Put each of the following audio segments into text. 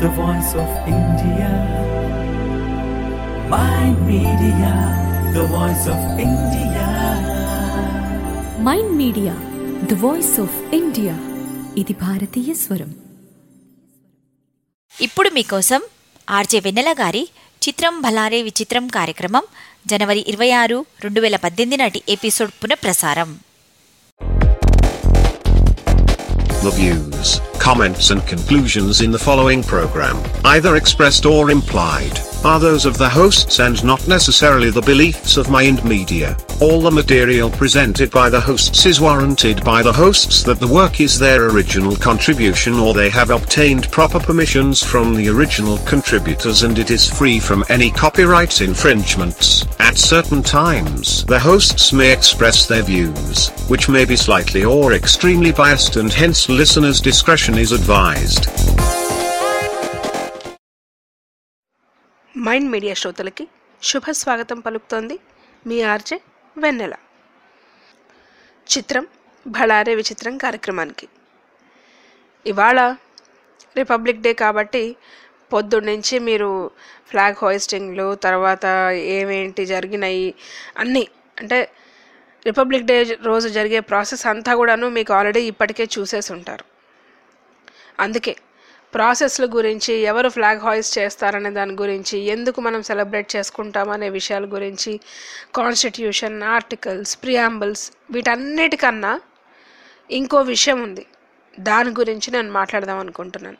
the voice of India. Mind Media, the voice of India. Mind Media the voice of India ఇది భారతీయ స్వరం ఇప్పుడు మీకోసం RJ వెన్నెల గారి చిత్రం భలారే విచిత్రం కార్యక్రమం జనవరి ఇరవై ఆరు రెండు వేల పద్దెనిమిది నాటి ఎపిసోడ్ పునఃప్రసారం The views, comments, and conclusions in the following program, either expressed or implied, are those of the hosts and not necessarily the beliefs of Mind Media. All the material presented by the hosts is warranted by the hosts that the work is their original contribution or they have obtained proper permissions from the original contributors and it is free from any copyright infringements. At certain times, the hosts may express their views, which may be slightly or extremely biased and hence listeners' discretion is advised. Mind Media శ్రోతలకి శుభ స్వాగతం పలుకుతోంది మీ RJ వెన్నెల చిత్రం భళారే విచిత్రం కార్యక్రమానికి ఇవాళ republic day కాబట్టి పొద్దున్నుంచి మీరు ఫ్లాగ్ హోయిస్టింగ్లు తర్వాత ఏమేంటి జరిగినాయి అన్నీ అంటే రిపబ్లిక్ డే రోజు జరిగే ప్రాసెస్ అంతా కూడాను మీకు ఆల్రెడీ ఇప్పటికే చూసేసి ఉంటారు అందుకే ప్రాసెస్ల గురించి ఎవరు ఫ్లాగ్ హాయిస్ట్ చేస్తారనే దాని గురించి ఎందుకు మనం సెలబ్రేట్ చేసుకుంటాం అనే విషయాల గురించి కాన్స్టిట్యూషన్ ఆర్టికల్స్ ప్రియాంబుల్స్ వీటన్నిటికన్నా ఇంకో విషయం ఉంది దాని గురించి నేను మాట్లాడదాం అనుకుంటున్నాను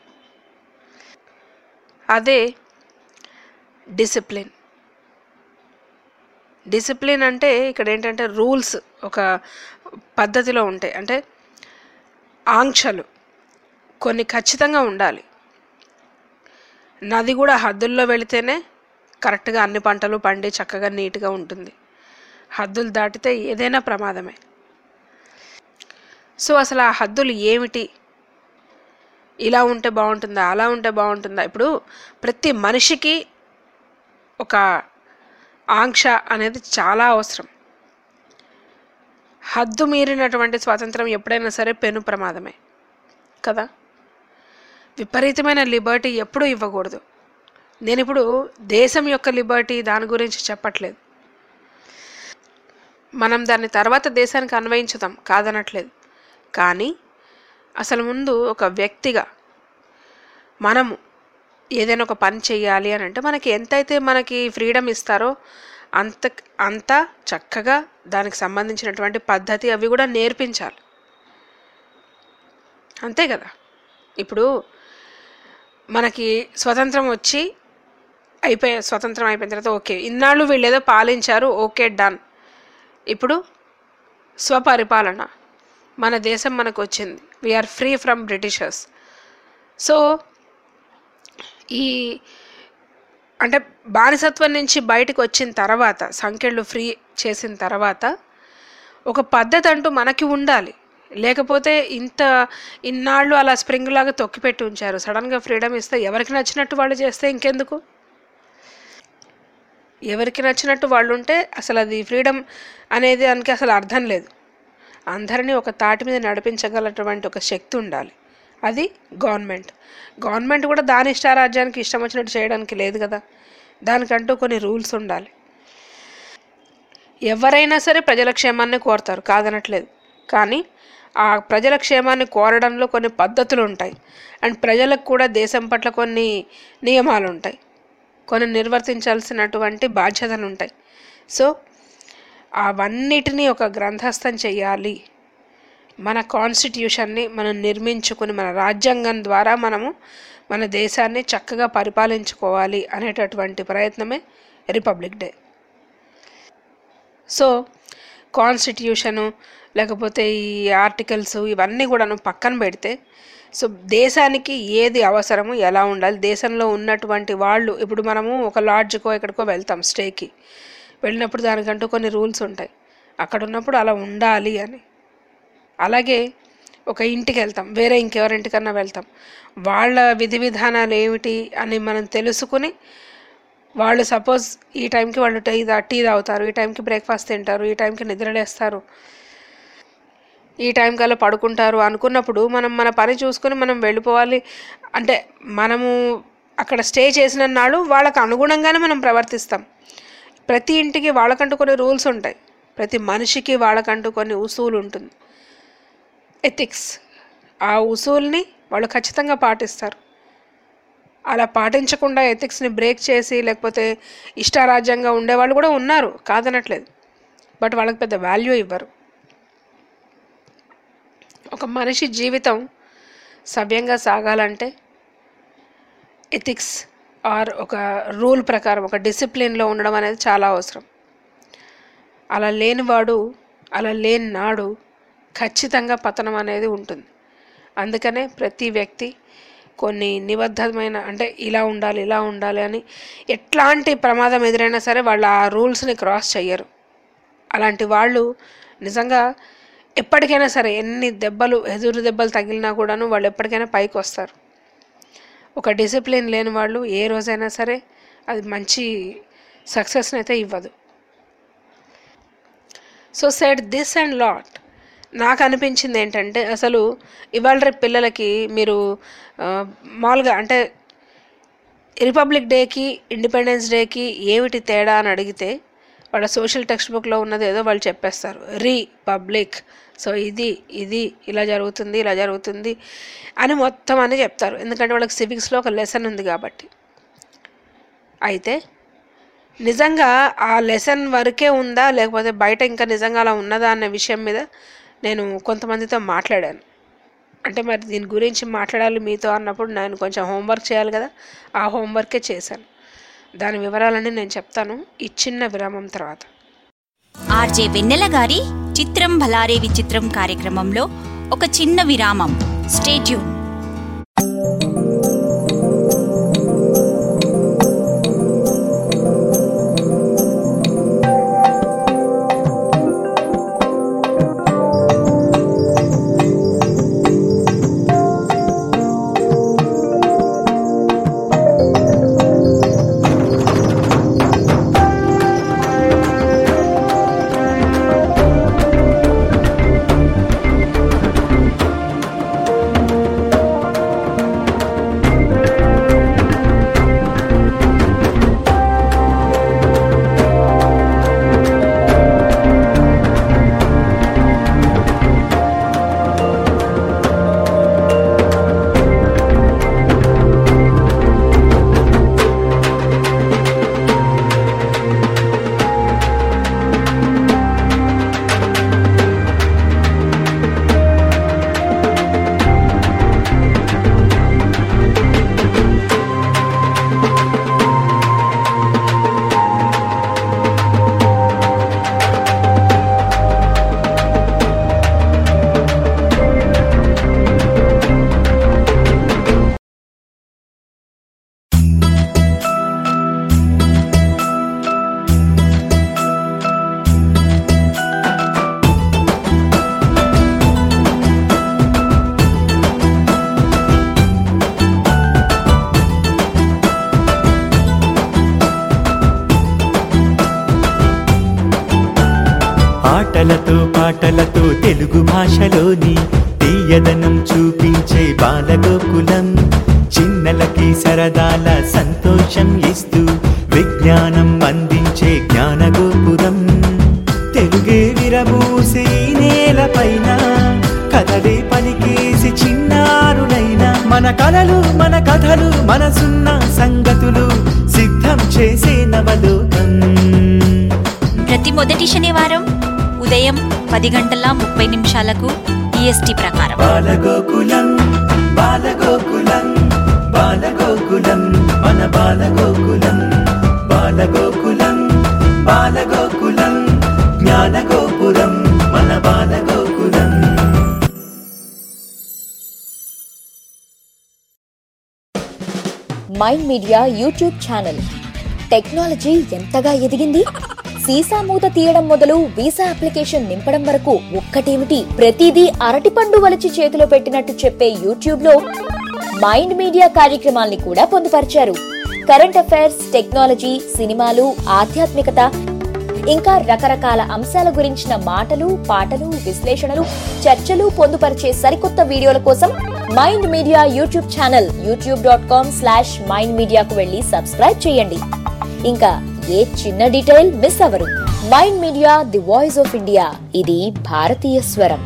అదే డిసిప్లిన్ డిసిప్లిన్ అంటే ఇక్కడ ఏంటంటే రూల్స్ ఒక పద్ధతిలో ఉంటాయి అంటే ఆంక్షలు కొన్ని ఖచ్చితంగా ఉండాలి నది కూడా హద్దుల్లో వెళితేనే కరెక్ట్గా అన్ని పంటలు పండి చక్కగా నీట్గా ఉంటుంది హద్దులు దాటితే ఏదైనా ప్రమాదమే సో అసలు ఆ హద్దులు ఏమిటి ఇలా ఉంటే బాగుంటుందా అలా ఉంటే బాగుంటుందా ఇప్పుడు ప్రతి మనిషికి ఒక ఆంక్ష అనేది చాలా అవసరం హద్దు మీరినటువంటి స్వాతంత్రం ఎప్పుడైనా సరే పెను ప్రమాదమే కదా విపరీతమైన లిబర్టీ ఎప్పుడూ ఇవ్వకూడదు నేను ఇప్పుడు దేశం యొక్క లిబర్టీ దాని గురించి చెప్పట్లేదు మనం దాన్ని తర్వాత దేశానికి అన్వయించుదాం కాదనట్లేదు కానీ అసలు ముందు ఒక వ్యక్తిగా మనము ఏదైనా ఒక పని చేయాలి అని అంటే మనకి ఎంతైతే మనకి ఫ్రీడమ్ ఇస్తారో అంత అంత చక్కగా దానికి సంబంధించినటువంటి పద్ధతి అవి కూడా నేర్పించాలి అంతే కదా ఇప్పుడు మనకి స్వతంత్రం వచ్చి అయిపోయి స్వతంత్రం అయిపోయిన తర్వాత ఓకే ఇన్నాళ్ళు వీళ్ళు ఏదో పాలించారు ఓకే డన్ ఇప్పుడు స్వపరిపాలన మన దేశం మనకు వచ్చింది we're free from Britishers so ఈ అంటే బానిసత్వం నుంచి బయటకు వచ్చిన తర్వాత సంఖ్యలు ఫ్రీ చేసిన తర్వాత ఒక పద్ధతి అంటూ మనకి ఉండాలి లేకపోతే ఇంత ఇన్నాళ్ళు అలా స్ప్రింగ్ లాగా తొక్కిపెట్టి ఉంచారు సడన్గా ఫ్రీడమ్ ఇస్తే ఎవరికి నచ్చినట్టు వాళ్ళు చేస్తే ఇంకెందుకు ఎవరికి నచ్చినట్టు వాళ్ళు ఉంటే అసలు అది ఫ్రీడమ్ అనేది దానికి అసలు అర్థం లేదు అందరినీ ఒక తాటి మీద నడిపించగలటువంటి ఒక శక్తి ఉండాలి అది గవర్నమెంట్ గవర్నమెంట్ కూడా దాని ఇష్టారాజ్యానికి ఇష్టం వచ్చినట్టు చేయడానికి లేదు కదా దానికంటూ కొన్ని రూల్స్ ఉండాలి ఎవరైనా సరే ప్రజల క్షేమాన్ని కోరతారు కాదనట్లేదు కానీ ఆ ప్రజల క్షేమాన్ని కోరడంలో కొన్ని పద్ధతులు ఉంటాయి అండ్ ప్రజలకు కూడా దేశం పట్ల కొన్ని నియమాలు ఉంటాయి కొన్ని నిర్వర్తించాల్సినటువంటి బాధ్యతలు ఉంటాయి సో అవన్నిటినీ ఒక గ్రంథస్థం చేయాలి మన కాన్స్టిట్యూషన్ని మనం నిర్మించుకుని మన రాజ్యాంగం ద్వారా మనము మన దేశాన్ని చక్కగా పరిపాలించుకోవాలి అనేటటువంటి ప్రయత్నమే రిపబ్లిక్ డే సో కాన్స్టిట్యూషను లేకపోతే ఈ ఆర్టికల్స్ ఇవన్నీ కూడాను పక్కన పెడితే సో దేశానికి ఏది అవసరము ఎలా ఉండాలి దేశంలో ఉన్నటువంటి వాళ్ళు ఇప్పుడు మనము ఒక లాడ్జ్కో ఎక్కడికో వెళ్తాం స్టేకి వెళ్ళినప్పుడు దానికంటూ కొన్ని రూల్స్ ఉంటాయి అక్కడ ఉన్నప్పుడు అలా ఉండాలి అని అలాగే ఒక ఇంటికి వెళ్తాం వేరే ఇంకెవరింటికన్నా వెళ్తాం వాళ్ళ విధి విధానాలు ఏమిటి అని మనం తెలుసుకుని వాళ్ళు సపోజ్ ఈ టైంకి వాళ్ళు టీ తా టీ తాగుతారు ఈ టైంకి బ్రేక్ఫాస్ట్ తింటారు ఈ టైంకి నిద్రలేస్తారు ఈ టైం కల్లా పడుకుంటారు అనుకున్నప్పుడు మనం మన పని చూసుకొని మనం వెళ్ళిపోవాలి అంటే మనము అక్కడ స్టే చేసిన నాడు వాళ్ళకు అనుగుణంగానే మనం ప్రవర్తిస్తాం ప్రతి ఇంటికి వాళ్ళకంటూ కొన్ని రూల్స్ ఉంటాయి ప్రతి మనిషికి వాళ్ళకంటూ కొన్ని ఉసూలు ఉంటుంది ఎథిక్స్ ఆ ఉసూల్ని వాళ్ళు ఖచ్చితంగా పాటిస్తారు అలా పాటించకుండా ఎథిక్స్ని బ్రేక్ చేసి లేకపోతే ఇష్టారాజ్యంగా ఉండేవాళ్ళు కూడా ఉన్నారు కాదనట్లేదు బట్ వాళ్ళకి పెద్ద వాల్యూ ఇవ్వరు ఒక మనిషి జీవితం సవ్యంగా సాగాలంటే ఎథిక్స్ ఆర్ ఒక రూల్ ప్రకారం ఒక డిసిప్లిన్లో ఉండడం అనేది చాలా అవసరం అలా లేనివాడు అలా లేని నాడు ఖచ్చితంగా పతనం అనేది ఉంటుంది అందుకనే ప్రతి వ్యక్తి కొన్ని నిబద్ధమైన అంటే ఇలా ఉండాలి ఇలా ఉండాలి అని ఎట్లాంటి ప్రమాదం ఎదురైనా సరే వాళ్ళు ఆ రూల్స్ని క్రాస్ చెయ్యరు అలాంటి వాళ్ళు నిజంగా ఎప్పటికైనా సరే ఎన్ని దెబ్బలు ఎదురు దెబ్బలు తగిలినా కూడాను వాళ్ళు ఎప్పటికైనా పైకి వస్తారు ఒక డిసిప్లిన్ లేని వాళ్ళు ఏ రోజైనా సరే అది మంచి సక్సెస్ని అయితే ఇవ్వదు so set this and lot నాకు అనిపించింది ఏంటంటే అసలు ఇవాళ రేపు పిల్లలకి మీరు ఆ, మామూలుగా అంటే రిపబ్లిక్ డేకి ఇండిపెండెన్స్ డేకి ఏమిటి తేడా అని అడిగితే వాళ్ళ సోషల్ టెక్స్ట్ బుక్లో ఉన్నది ఏదో వాళ్ళు చెప్పేస్తారు రీ పబ్లిక్ సో ఇది ఇది ఇలా జరుగుతుంది ఇలా జరుగుతుంది అని మొత్తం అని చెప్తారు ఎందుకంటే వాళ్ళకి సివిక్స్లో ఒక లెసన్ ఉంది కాబట్టి అయితే నిజంగా ఆ లెసన్ వరకే ఉందా లేకపోతే బయట ఇంకా నిజంగా అలా ఉన్నదా అనే విషయం మీద నేను కొంతమందితో మాట్లాడాను అంటే మరి దీని గురించి మాట్లాడాలి మీతో అన్నప్పుడు నేను కొంచెం హోంవర్క్ చేయాలి కదా ఆ హోంవర్కే చేశాను దాని వివరాలన్నీ నేను చెప్తాను ఈ చిన్న విరామం తర్వాత ఆర్జే వెన్నెల గారి చిత్రం భలారే విచిత్రం కార్యక్రమంలో ఒక చిన్న విరామం స్టేట్యూన్ ఆటలతో పాటలతో తెలుగు భాషలోని తీయదనం చూపించే బాలగోకులం చిన్నలకి సరదాల సంతోషం ఇస్తూ విజ్ఞానం అందించే జ్ఞానగోపురం తెలుగే విరబూసే ఈ నేలపైన కథలే పలికేసి చిన్నారులైన మన కలలు మన కథలు మనసున్న సంగతులు సిద్ధం చేసే నవలోకం ప్రతి మొదటి శనివారం ఉదయం పది గంటల ముప్పై నిమిషాలకు ఈఎస్టీ ప్రకారం బాలగోకులం బాలగోకులం బాలగోకులం మన బాలగోకులం బాలగోకులం బాలగోకులం జ్ఞానగోపురం మన Balagokulam Mind Media YouTube channel technology ఎంతగా ఎదిగింది సీసా మూత తీయడం మొదలు వీసా అప్లికేషన్ నింపడం వరకు ఒక్కటేమిటి ప్రతిదీ అరటిపండు వలిచి చేతిలో పెట్టినట్టు చెప్పే యూట్యూబ్ లో మైండ్ మీడియా కార్యక్రమాల్ని కూడా పొందుపరిచారు కరెంట్ అఫైర్స్ టెక్నాలజీ సినిమాలు ఆధ్యాత్మికత ఇంకా రకరకాల అంశాల గురించిన మాటలు పాటలు విశ్లేషణలు చర్చలు పొందుపరిచే సరికొత్త వీడియోల కోసం Mind Media YouTube channel YouTube dot com slash Mind మీడియాకు వెళ్ళి సబ్స్క్రైబ్ చేయండి ఇంకా ఏ చిన్న డీటెయిల్ మిస్ అవ్వరు Mind Media the voice of India ఇది భారతీయ స్వరం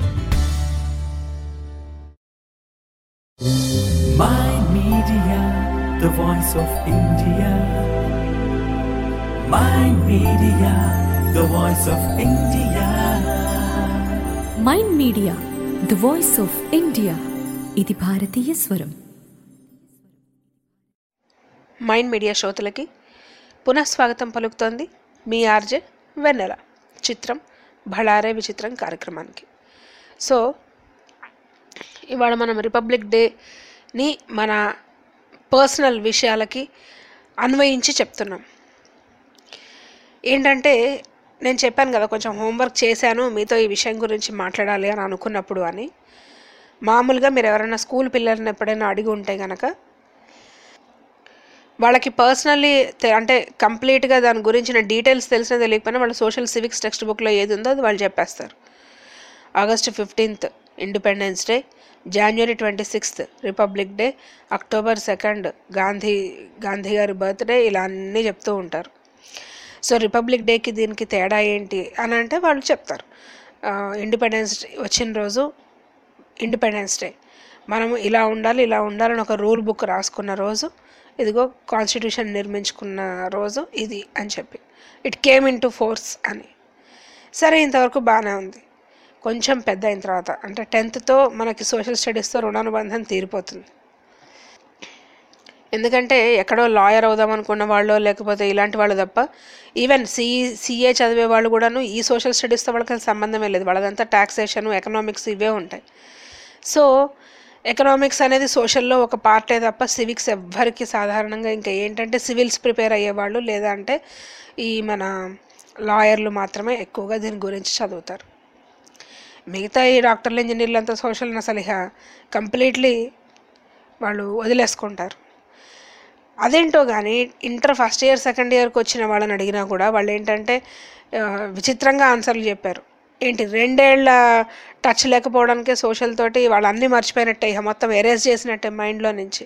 Mind Media, the voice of India. Mind Media, the voice of India. Mind Media the voice of India ఇది భారతీయ స్వరం మైండ్ మీడియా శ్రోతలకి పునఃస్వాగతం పలుకుతోంది మీ ఆర్జే వెన్నెల చిత్రం భళారే విచిత్రం కార్యక్రమానికి సో ఇవాళ మనం రిపబ్లిక్ డేని మన పర్సనల్ విషయాలకి అన్వయించి చెప్తున్నాం ఏంటంటే నేను చెప్పాను కదా కొంచెం హోంవర్క్ చేశాను మీతో ఈ విషయం గురించి మాట్లాడాలి అని అనుకున్నప్పుడు అని మామూలుగా మీరు ఎవరైనా స్కూల్ పిల్లల్ని ఎప్పుడైనా అడిగి ఉంటే కనుక వాళ్ళకి పర్సనల్లీ అంటే కంప్లీట్గా దాని గురించిన డీటెయిల్స్ తెలిసిన తెలియకపోయినా వాళ్ళ సోషల్ సివిక్స్ టెక్స్ట్ బుక్లో ఏది ఉందో అది వాళ్ళు చెప్పేస్తారు August fifteenth Independence Day January twenty sixth Republic Day October second Gandhi Gandhi గారి బర్త్డే ఇలా అన్నీ చెప్తూ ఉంటారు సో రిపబ్లిక్ డేకి దీనికి తేడా ఏంటి అని అంటే వాళ్ళు చెప్తారు ఇండిపెండెన్స్ వచ్చిన రోజు ఇండిపెండెన్స్ డే మనము ఇలా ఉండాలి ఇలా ఉండాలని ఒక రూల్ బుక్ రాసుకున్న రోజు ఇదిగో కాన్స్టిట్యూషన్ నిర్మించుకున్న రోజు ఇది అని చెప్పి it came into force అని సరే ఇంతవరకు బాగానే ఉంది కొంచెం పెద్ద అయిన తర్వాత అంటే టెన్త్తో మనకి సోషల్ స్టడీస్తో రుణానుబంధం తీరిపోతుంది ఎందుకంటే ఎక్కడో లాయర్ అవుదాం అనుకున్న వాళ్ళు లేకపోతే ఇలాంటి వాళ్ళు తప్ప ఈవెన్ సి సిఏ చదివే వాళ్ళు కూడాను ఈ సోషల్ స్టడీస్తో వాళ్ళకి అసలు సంబంధమే లేదు వాళ్ళదంతా ట్యాక్సేషన్ ఎకనామిక్స్ ఇవే ఉంటాయి సో ఎకనామిక్స్ అనేది సోషల్లో ఒక పార్టే తప్ప సివిక్స్ ఎవ్వరికి సాధారణంగా ఇంకా ఏంటంటే సివిల్స్ ప్రిపేర్ అయ్యేవాళ్ళు లేదా అంటే ఈ మన లాయర్లు మాత్రమే ఎక్కువగా దీని గురించి చదువుతారు మిగతా ఈ డాక్టర్లు ఇంజనీర్లు అంతా సోషల్ అసలు ఇక కంప్లీట్లీ వాళ్ళు వదిలేసుకుంటారు అదేంటో కానీ ఇంటర్ ఫస్ట్ ఇయర్ సెకండ్ ఇయర్కి వచ్చిన వాళ్ళని అడిగినా కూడా వాళ్ళు ఏంటంటే ఆ, విచిత్రంగా ఆన్సర్లు చెప్పారు ఏంటి రెండేళ్ల టచ్ లేకపోవడానికే సోషల్ తోటి వాళ్ళు అన్నీ మర్చిపోయినట్టే ఇక మొత్తం ఎరేజ్ చేసినట్టే మైండ్లో నుంచి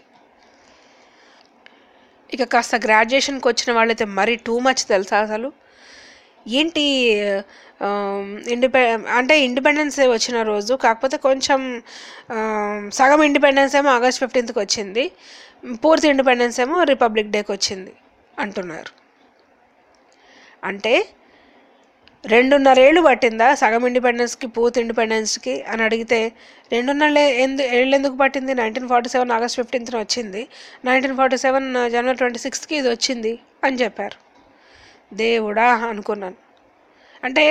ఇక కాస్త గ్రాడ్యుయేషన్కి వచ్చిన వాళ్ళైతే మరీ టూ మచ్ తెలుసా అసలు ఏంటి ఇండిపె అంటే ఇండిపెండెన్స్ డే వచ్చిన రోజు కాకపోతే కొంచెం ఆ, సగం ఇండిపెండెన్స్ ఏమో ఆగస్ట్ ఫిఫ్టీన్త్కి వచ్చింది పూర్తి ఇండిపెండెన్స్ ఏమో రిపబ్లిక్ డేకి వచ్చింది అంటున్నారు అంటే రెండున్నరేళ్ళు పట్టిందా సగం ఇండిపెండెన్స్కి పూర్తి ఇండిపెండెన్స్కి అని అడిగితే రెండున్నర ఎందు ఏళ్ళు ఎందుకు పట్టింది నైన్టీన్ ఫార్టీ సెవెన్ ఆగస్ట్ ఫిఫ్టీన్త్న వచ్చింది nineteen forty seven January twenty సిక్స్త్కి ఇది వచ్చింది అని చెప్పారు దేవుడా అనుకున్నాను అంటే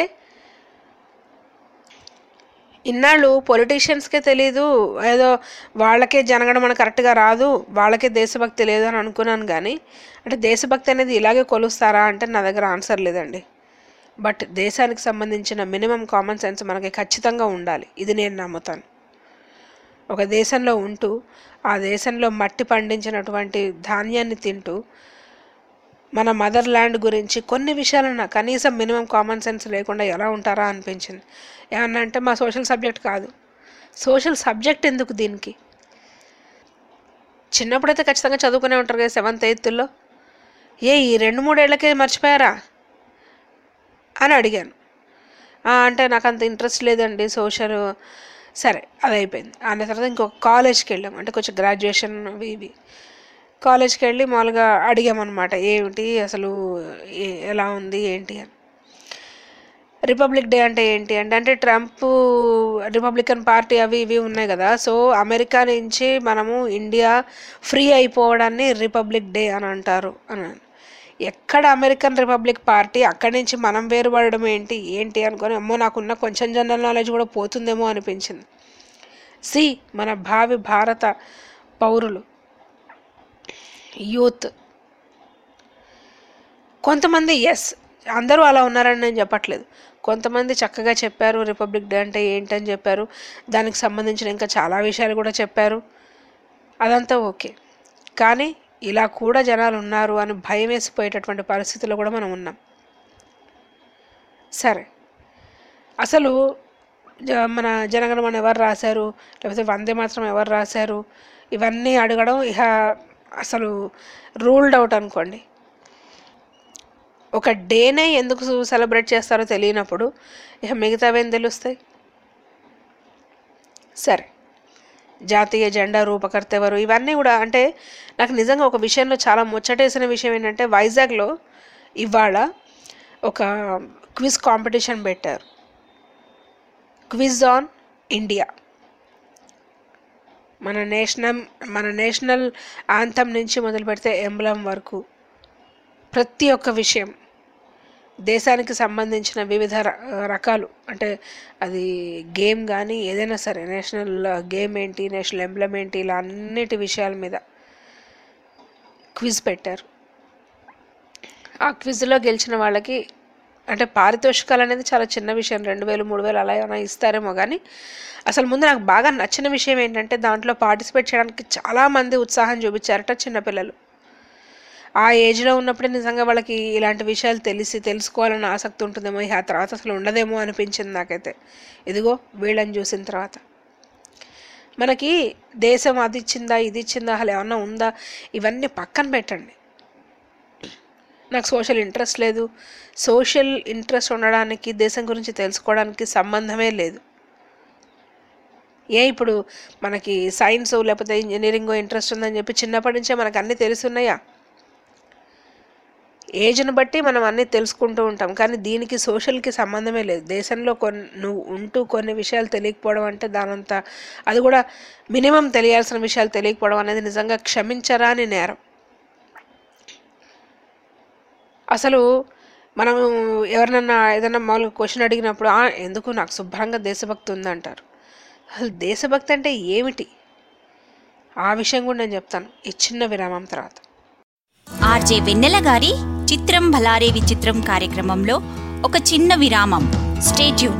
ఇన్నాళ్ళు పొలిటీషియన్స్కే తెలీదు ఏదో వాళ్ళకే జనగణమన కరెక్ట్గా రాదు వాళ్ళకే దేశభక్తి లేదు అని అనుకున్నాను కానీ అంటే దేశభక్తి అనేది ఇలాగే కొలుస్తారా అంటే నా దగ్గర ఆన్సర్ లేదండి బట్ దేశానికి సంబంధించిన మినిమం కామన్ సెన్స్ మనకి ఖచ్చితంగా ఉండాలి ఇది నేను నమ్ముతాను ఒక దేశంలో ఉంటూ ఆ దేశంలో మట్టి పండించినటువంటి ధాన్యాన్ని తింటూ మన మదర్ ల్యాండ్ గురించి కొన్ని విషయాలన్నా కనీసం మినిమం కామన్ సెన్స్ లేకుండా ఎలా ఉంటారా అనిపించింది ఏమన్నా అంటే మా సోషల్ సబ్జెక్ట్ కాదు సోషల్ సబ్జెక్ట్ ఎందుకు దీనికి చిన్నప్పుడైతే ఖచ్చితంగా చదువుకునే ఉంటారు కదా సెవెంత్ ఎయిత్లో ఏ ఈ రెండు మూడేళ్లకే మర్చిపోయారా అని అడిగాను "ఆ, అంటే నాకు అంత ఇంట్రెస్ట్ లేదండి సోషల్ సరే అది అయిపోయింది అన్న తర్వాత ఇంకొక కాలేజ్కి వెళ్ళాం అంటే కొంచెం గ్రాడ్యుయేషన్ అవి ఇవి కాలేజ్కి వెళ్ళి మామూలుగా అడిగామన్నమాట ఏమిటి అసలు ఏ- ఎలా ఉంది ఏంటి అని రిపబ్లిక్ డే అంటే ఏంటి అంటే అంటే ట్రంప్ రిపబ్లికన్ పార్టీ అవి ఇవి ఉన్నాయి కదా సో అమెరికా నుంచి మనము ఇండియా ఫ్రీ అయిపోవడాన్ని రిపబ్లిక్ డే అని అంటారు అని ఎక్కడ అమెరికన్ రిపబ్లిక్ పార్టీ అక్కడి నుంచి మనం వేరుపడడం ఏంటి ఏంటి అనుకొని అమ్మో నాకున్న కొంచెం జనరల్ నాలెడ్జ్ కూడా పోతుందేమో అనిపించింది సి మన భావి భారత పౌరులు యూత్ కొంతమంది ఎస్ అందరూ అలా ఉన్నారని నేను చెప్పట్లేదు కొంతమంది చక్కగా చెప్పారు రిపబ్లిక్ డే అంటే ఏంటని చెప్పారు దానికి సంబంధించిన ఇంకా చాలా విషయాలు కూడా చెప్పారు అదంతా ఓకే కానీ ఇలా కూడా జనాలు ఉన్నారు అని భయం వేసిపోయేటటువంటి పరిస్థితుల్లో కూడా మనం ఉన్నాం సరే అసలు జ- మన జనగణమన ఎవరు రాశారు లేకపోతే వందే మాత్రం ఎవరు రాశారు ఇవన్నీ అడగడం ఇక అసలు రూల్డ్ అవుట్ అనుకోండి ఒక డేనే ఎందుకు సెలబ్రేట్ చేస్తారో తెలియనప్పుడు ఇక మిగతావేం తెలుస్తాయి సరే జాతీయ జెండా రూపకర్త ఎవరు ఇవన్నీ కూడా అంటే నాకు నిజంగా ఒక విషయంలో చాలా ముచ్చటేసిన విషయం ఏంటంటే వైజాగ్లో ఇవాళ ఒక క్విజ్ కాంపిటీషన్ పెట్టారు క్విజ్ ఆన్ ఇండియా మన నేషనల్ మన నేషనల్ ఆంథమ్ నుంచి మొదలు పెడితే ఎంబ్లం వరకు ప్రతి ఒక్క విషయం దేశానికి సంబంధించిన వివిధ ర- రకాలు అంటే అది గేమ్ కానీ ఏదైనా సరే నేషనల్ గేమ్ ఏంటి నేషనల్ ఎంబ్లం ఏంటి ఇలా అన్నిటి విషయాల మీద క్విజ్ పెట్టారు ఆ క్విజ్లో గెలిచిన వాళ్ళకి అంటే పారితోషికాలు అనేది చాలా చిన్న విషయం రెండు వేలు మూడు వేలు అలా ఏమైనా ఇస్తారేమో కానీ అసలు ముందు నాకు బాగా నచ్చిన విషయం ఏంటంటే దాంట్లో పార్టిసిపేట్ చేయడానికి చాలామంది ఉత్సాహం చూపించారట చిన్నపిల్లలు ఆ ఏజ్లో ఉన్నప్పుడే నిజంగా వాళ్ళకి ఇలాంటి విషయాలు తెలిసి తెలుసుకోవాలన్న ఆసక్తి ఉంటుందేమో ఇక ఆ తర్వాత అసలు ఉండదేమో అనిపించింది నాకైతే ఇదిగో వీళ్ళని చూసిన తర్వాత మనకి దేశం అది ఇచ్చిందా ఇది ఇచ్చిందా అసలు ఏమన్నా ఉందా ఇవన్నీ పక్కన పెట్టండి నాకు సోషల్ ఇంట్రెస్ట్ లేదు సోషల్ ఇంట్రెస్ట్ ఉండడానికి దేశం గురించి తెలుసుకోవడానికి సంబంధమే లేదు ఏ ఇప్పుడు మనకి సైన్స్ లేకపోతే ఇంజనీరింగ్ ఇంట్రెస్ట్ ఉందని చెప్పి చిన్నప్పటి నుంచే మనకు అన్నీ తెలుసున్నాయా ఏజ్ని బట్టి మనం అన్నీ తెలుసుకుంటూ ఉంటాం కానీ దీనికి సోషల్కి సంబంధమే లేదు దేశంలో కొన్ని నువ్వు ఉంటూ కొన్ని విషయాలు తెలియకపోవడం అంటే దానంతా అది కూడా మినిమం తెలియాల్సిన విషయాలు తెలియకపోవడం అనేది నిజంగా క్షమించరాని నేరం అసలు మనం ఎవరినన్నా ఏదైనా మామూలుగా క్వశ్చన్ అడిగినప్పుడు "ఆ, ఎందుకు నాకు శుభ్రంగా దేశభక్తి ఉందంటారు అసలు దేశభక్తి అంటే ఏమిటి ఆ విషయం కూడా నేను చెప్తాను ఈ చిన్న విరామం తర్వాత ఆర్జే వెన్నెల గారి చిత్రం భలారే విచిత్రం కార్యక్రమంలో ఒక చిన్న విరామం stay tuned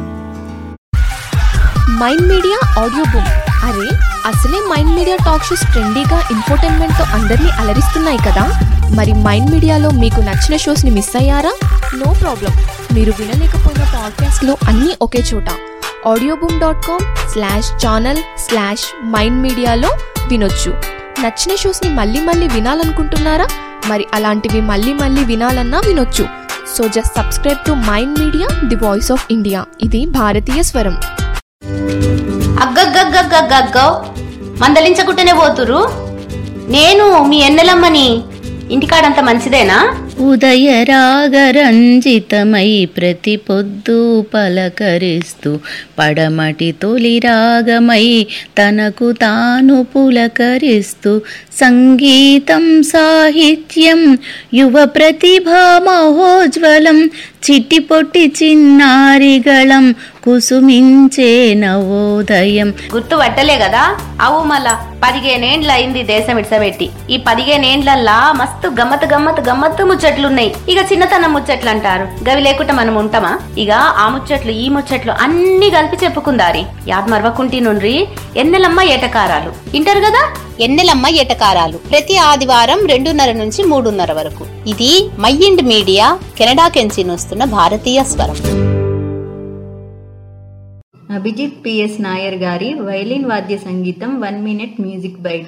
Mind Media audio book అరే అసలే మైండ్ మీడియా టాక్ షోస్ ట్రెండీగా ఇన్ఫోటైన్మెంట్ తో అందరినీ అలరిస్తున్నాయి కదా మరి మైండ్ మీడియాలో మీకు నచ్చిన షోస్ ని మిస్ అయ్యారా నో ప్రాబ్లం మీరు వినలేకపోయిన పాడ్కాస్ట్ లో అన్నీ ఒకే చోట Audioboom dot com slash channel slash Mind మీడియాలో వినొచ్చు నచ్చిన షోస్ ని మళ్ళీ మళ్ళీ వినాలనుకుంటున్నారా మరి అలాంటివి మళ్ళీ మళ్ళీ వినాలన్నా వినొచ్చు so just subscribe to Mind Media the voice of India ఇది భారతీయ స్వరం అగ్గగ్గగ్గగ్గగ్గో మందలించకుంటేనే పోతురు నేను మీ ఎన్నెలమ్మని ఇంటికాడంత మంచిదేనా ఉదయ రాగరంజితమై ప్రతి పొద్దు పలకరిస్తూ పడమటి తొలి రాగమై తనకు తాను పులకరిస్తూ సంగీతం సాహిత్యం యువ ప్రతిభా మహోజ్వలం చిట్టి పొట్టి చిన్నారిగళం కుసుమించే నవోదయం గుర్తు పట్టలే కదా అవు మళ్ళా పదిహేనేండ్ల అయింది దేశం ఇడ్సబెట్టి ఈ పదిహేనేండ్లల్లా మస్తు గమ్మత్ గమ్మత్ గమ్మత్తు ముచ్చట్లున్నాయి ఇక చిన్నతనం ముచ్చట్లు అంటారు గవి లేకుండా మనం ఉంటామా ఇక ఆ ముచ్చట్లు ఈ ముచ్చట్లు అన్ని కలిపి చెప్పుకుందారి యాద్ మరవకుంటి నుండ్రి ఎన్నెలమ్మ ఏటకారాలు ఇంటారు కదా ఎన్నెలమ్మ ఏటకారాలు ప్రతి ఆదివారం రెండున్నర నుంచి మూడున్నర వరకు ఇది మైండ్ మీడియా కెనడా కెంచి వస్తున్న భారతీయ స్వరం అభిజిత్ పిఎస్ నాయర్ గారి వైలిన్ వాద్య సంగీతం one minute music bite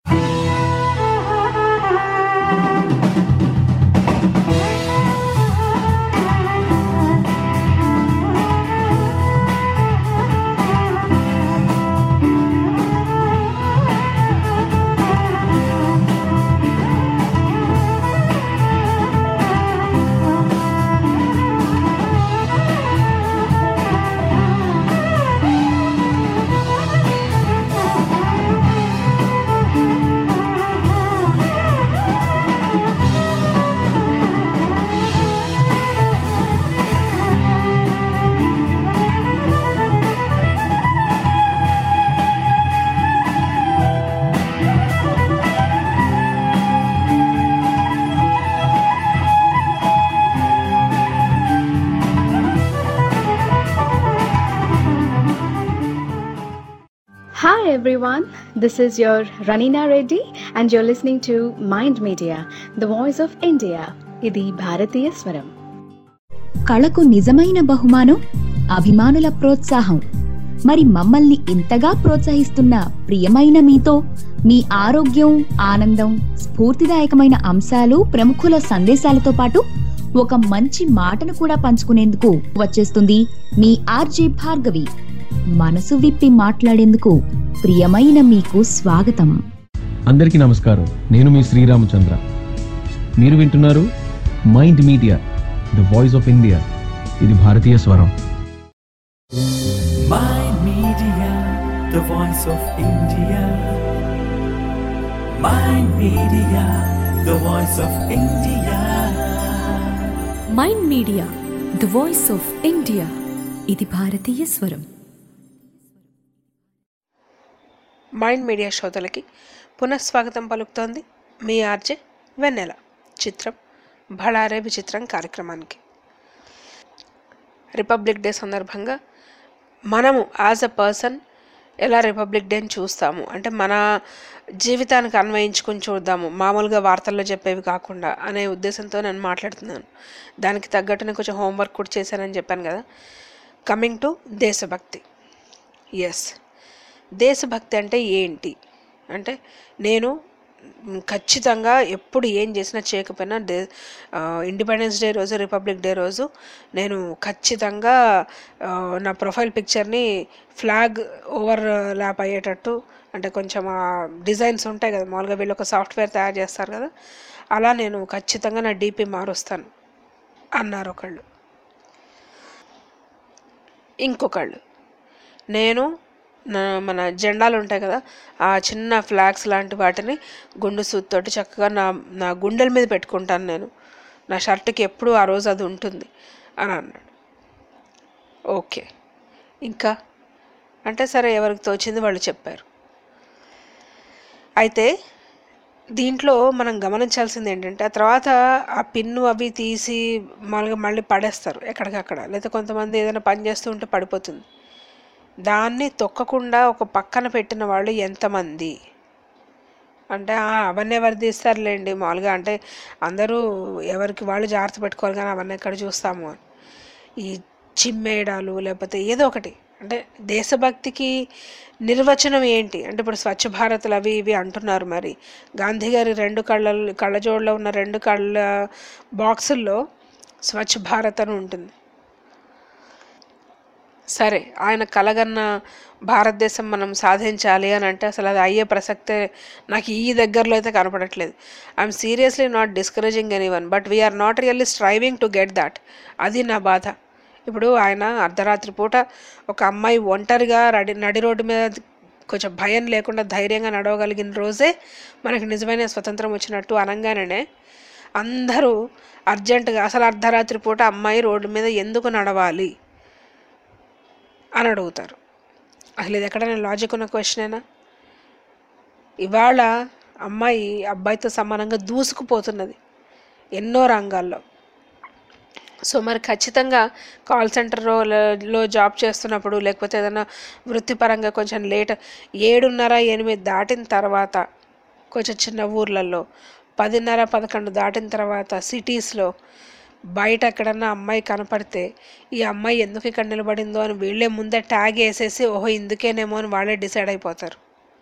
Hi everyone, this is your Ranina Reddy and you're listening to Mind Media, the voice of India. ఇది భారతీయ స్వరం కళకు నిజమైన బహుమానం అభిమానుల ప్రోత్సాహం మరి మమ్మల్ని ఇంతగా ప్రోత్సహిస్తున్న ప్రియమైన మీతో మీ ఆరోగ్యం ఆనందం స్ఫూర్తిదాయకమైన అంశాలు ప్రముఖుల సందేశాలతో పాటు ఒక మంచి మాటను కూడా పంచుకునేందుకు వచ్చేస్తుంది మీ ఆర్జే భార్గవి మనసు విప్పి మాట్లాడేందుకు ప్రియమైన మీకు స్వాగతం అందరికీ నమస్కారం నేను మీ శ్రీరామచంద్ర మీరు వింటున్నారు Mind Media the voice of India ఇది భారతీయ స్వరం Mind Media, the voice of India. Mind Media, the voice of India. Mind Media the voice of India ఇది భారతీయ స్వరం మైండ్ మీడియా శ్రోతలకి పునఃస్వాగతం పలుకుతోంది మీ ఆర్జే వెన్నెల చిత్రం భళారే విచిత్రం కార్యక్రమానికి రిపబ్లిక్ డే సందర్భంగా మనము యాజ్ అ పర్సన్ ఎలా రిపబ్లిక్ డేని చూస్తాము అంటే మన జీవితానికి అన్వయించుకుని చూద్దాము మామూలుగా వార్తల్లో చెప్పేవి కాకుండా అనే ఉద్దేశంతో నేను మాట్లాడుతున్నాను దానికి తగ్గట్టు నేను కొంచెం హోంవర్క్ కూడా చేశానని చెప్పాను కదా కమింగ్ టు దేశభక్తి ఎస్ దేశభక్తి అంటే ఏంటి అంటే నేను మ్, ఖచ్చితంగా ఎప్పుడు ఏం చేసినా చేయకపోయినా డే ఇండిపెండెన్స్ డే రోజు రిపబ్లిక్ డే రోజు నేను ఖచ్చితంగా ఆ, నా ప్రొఫైల్ పిక్చర్ని ఫ్లాగ్ ఓవర్ ల్యాప్ అయ్యేటట్టు అంటే కొంచెం ఆ డిజైన్స్ ఉంటాయి కదా మామూలుగా వీళ్ళు ఒక సాఫ్ట్వేర్ తయారు చేస్తారు కదా అలా నేను ఖచ్చితంగా నా డీపీ మారుస్తాను అన్నారు ఒకళ్ళు ఇంకొకళ్ళు నేను నా మన జెండాలు ఉంటాయి కదా ఆ చిన్న ఫ్లాగ్స్ లాంటి వాటిని గుండు సూత్తోటి చక్కగా నా నా గుండెల మీద పెట్టుకుంటాను నేను నా షర్ట్కి ఎప్పుడు ఆ రోజు అది ఉంటుంది అని అన్నాడు ఓకే ఇంకా అంటే సరే ఎవరికి తోచింది వాళ్ళు చెప్పారు అయితే దీంట్లో మనం గమనించాల్సింది ఏంటంటే ఆ తర్వాత ఆ పిన్ను అవి తీసి మామూలుగా మళ్ళీ పడేస్తారు ఎక్కడికక్కడ లేదా కొంతమంది ఏదైనా పని చేస్తూ ఉంటే పడిపోతుంది దాన్ని తొక్కకుండా ఒక పక్కన పెట్టిన వాళ్ళు ఎంతమంది అంటే "ఆ, అవన్నీ ఎవరు తీస్తారులేండి మామూలుగా అంటే అందరూ ఎవరికి వాళ్ళు జాగ్రత్త పెట్టుకోవాలి కానీ అవన్నీ ఎక్కడ చూస్తాము అని ఈ చిమ్మేయడాలు లేకపోతే ఏదో ఒకటి అంటే దేశభక్తికి నిర్వచనం ఏంటి అంటే ఇప్పుడు స్వచ్ఛ భారత్లు అవి ఇవి అంటున్నారు మరి గాంధీ గారి రెండు కళ్ళ కళ్ళజోడులో ఉన్న రెండు కళ్ళ బాక్సుల్లో స్వచ్ఛ భారత్ అని ఉంటుంది సరే ఆయన కలగన్న భారతదేశం మనం సాధించాలి అని అంటే అసలు అది అయ్యే ప్రసక్తే నాకు ఈ దగ్గరలో అయితే కనపడట్లేదు I'm seriously not discouraging anyone but we're not really striving to get that అది నా బాధ ఇప్పుడు ఆయన అర్ధరాత్రి పూట ఒక అమ్మాయి ఒంటరిగా నడి నడి రోడ్డు మీద కొంచెం భయం లేకుండా ధైర్యంగా నడవగలిగిన రోజే మనకి నిజమైన స్వతంత్రం వచ్చినట్టు అనగానే అందరూ అర్జెంటుగా అసలు అర్ధరాత్రి పూట అమ్మాయి రోడ్డు మీద ఎందుకు నడవాలి అని అడుగుతారు అసలు ఇది ఎక్కడైనా లాజిక్ ఉన్న క్వశ్చనేనా ఇవాళ అమ్మాయి అబ్బాయితో సమానంగా దూసుకుపోతున్నది ఎన్నో రంగాల్లో సో మరి ఖచ్చితంగా కాల్ సెంటర్లో లో జాబ్ చేస్తున్నప్పుడు లేకపోతే ఏదైనా వృత్తిపరంగా కొంచెం లేట్ ఏడున్నర ఎనిమిది దాటిన తర్వాత కొంచెం చిన్న ఊర్లలో పదిన్నర పదకొండు దాటిన తర్వాత సిటీస్లో బయట ఎక్కడన్నా అమ్మాయి కనపడితే ఈ అమ్మాయి ఎందుకు ఇక్కడ నిలబడిందో అని వీళ్ళే ముందే ట్యాగ్ వేసేసి ఓహో ఇందుకేనేమో అని వాళ్ళే డిసైడ్ అయిపోతారు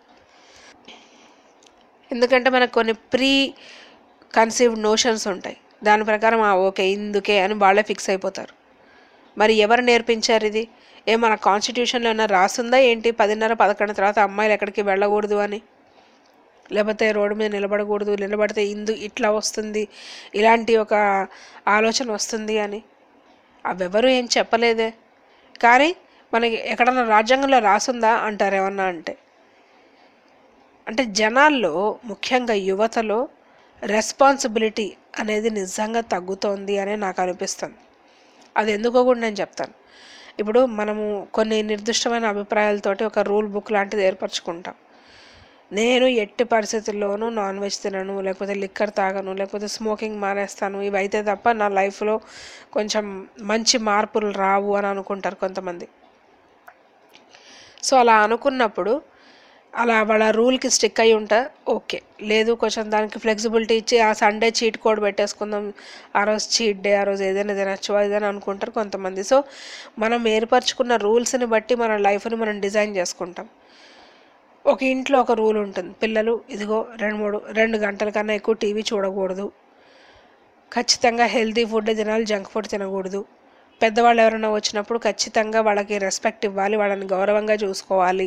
ఎందుకంటే మనకు కొన్ని ప్రీ కన్సీవ్డ్ నోషన్స్ ఉంటాయి దాని ప్రకారం "ఆ, ఓకే ఇందుకే అని వాళ్ళే ఫిక్స్ అయిపోతారు మరి ఎవరు నేర్పించారు ఇది ఏ మన కాన్స్టిట్యూషన్లో ఏమైనా రాస్తుందా ఏంటి పదిన్నర పదకొండు తర్వాత అమ్మాయిలు ఎక్కడికి వెళ్ళకూడదు అని లేకపోతే రోడ్డు మీద నిలబడకూడదు నిలబడితే ఇందు ఇట్లా వస్తుంది ఇలాంటి ఒక ఆలోచన వస్తుంది అని అవెవరూ ఏం చెప్పలేదే కానీ మనకి ఎక్కడన్నా రాజ్యాంగంలో రాసుందా అంటారు ఏమన్నా అంటే అంటే జనాల్లో ముఖ్యంగా యువతలో రెస్పాన్సిబిలిటీ అనేది నిజంగా తగ్గుతోంది అని నాకు అనిపిస్తుంది అది ఎందుకో కూడా నేను చెప్తాను ఇప్పుడు మనము కొన్ని నిర్దిష్టమైన అభిప్రాయాలతోటి ఒక రూల్ బుక్ లాంటిది ఏర్పరచుకుంటాం నేను ఎట్టి పరిస్థితుల్లోనూ నాన్ వెజ్ తినను లేకపోతే లిక్కర్ తాగను లేకపోతే స్మోకింగ్ మానేస్తాను ఇవి అయితే తప్ప నా లైఫ్లో కొంచెం మంచి మార్పులు రావు అని అనుకుంటారు కొంతమంది సో అలా అనుకున్నప్పుడు అలా వాళ్ళ రూల్కి స్టిక్ అయి ఉంటా ఓకే లేదు కొంచెం దానికి ఫ్లెక్సిబిలిటీ ఇచ్చి ఆ సండే చీట్ కోడ్ పెట్టేసుకుందాం ఆ రోజు చీట్ డే ఆ రోజు ఏదైనా తినచ్చు ఏదైనా అనుకుంటారు కొంతమంది సో మనం ఏర్పరచుకున్న రూల్స్ని బట్టి మన లైఫ్ని మనం డిజైన్ చేసుకుంటాం ఒక ఇంట్లో ఒక రూల్ ఉంటుంది పిల్లలు ఇదిగో రెండు మూడు రెండు గంటల కన్నా ఎక్కువ టీవీ చూడకూడదు ఖచ్చితంగా హెల్తీ ఫుడ్ తినాలి జంక్ ఫుడ్ తినకూడదు పెద్దవాళ్ళు ఎవరైనా వచ్చినప్పుడు ఖచ్చితంగా వాళ్ళకి రెస్పెక్ట్ ఇవ్వాలి వాళ్ళని గౌరవంగా చూసుకోవాలి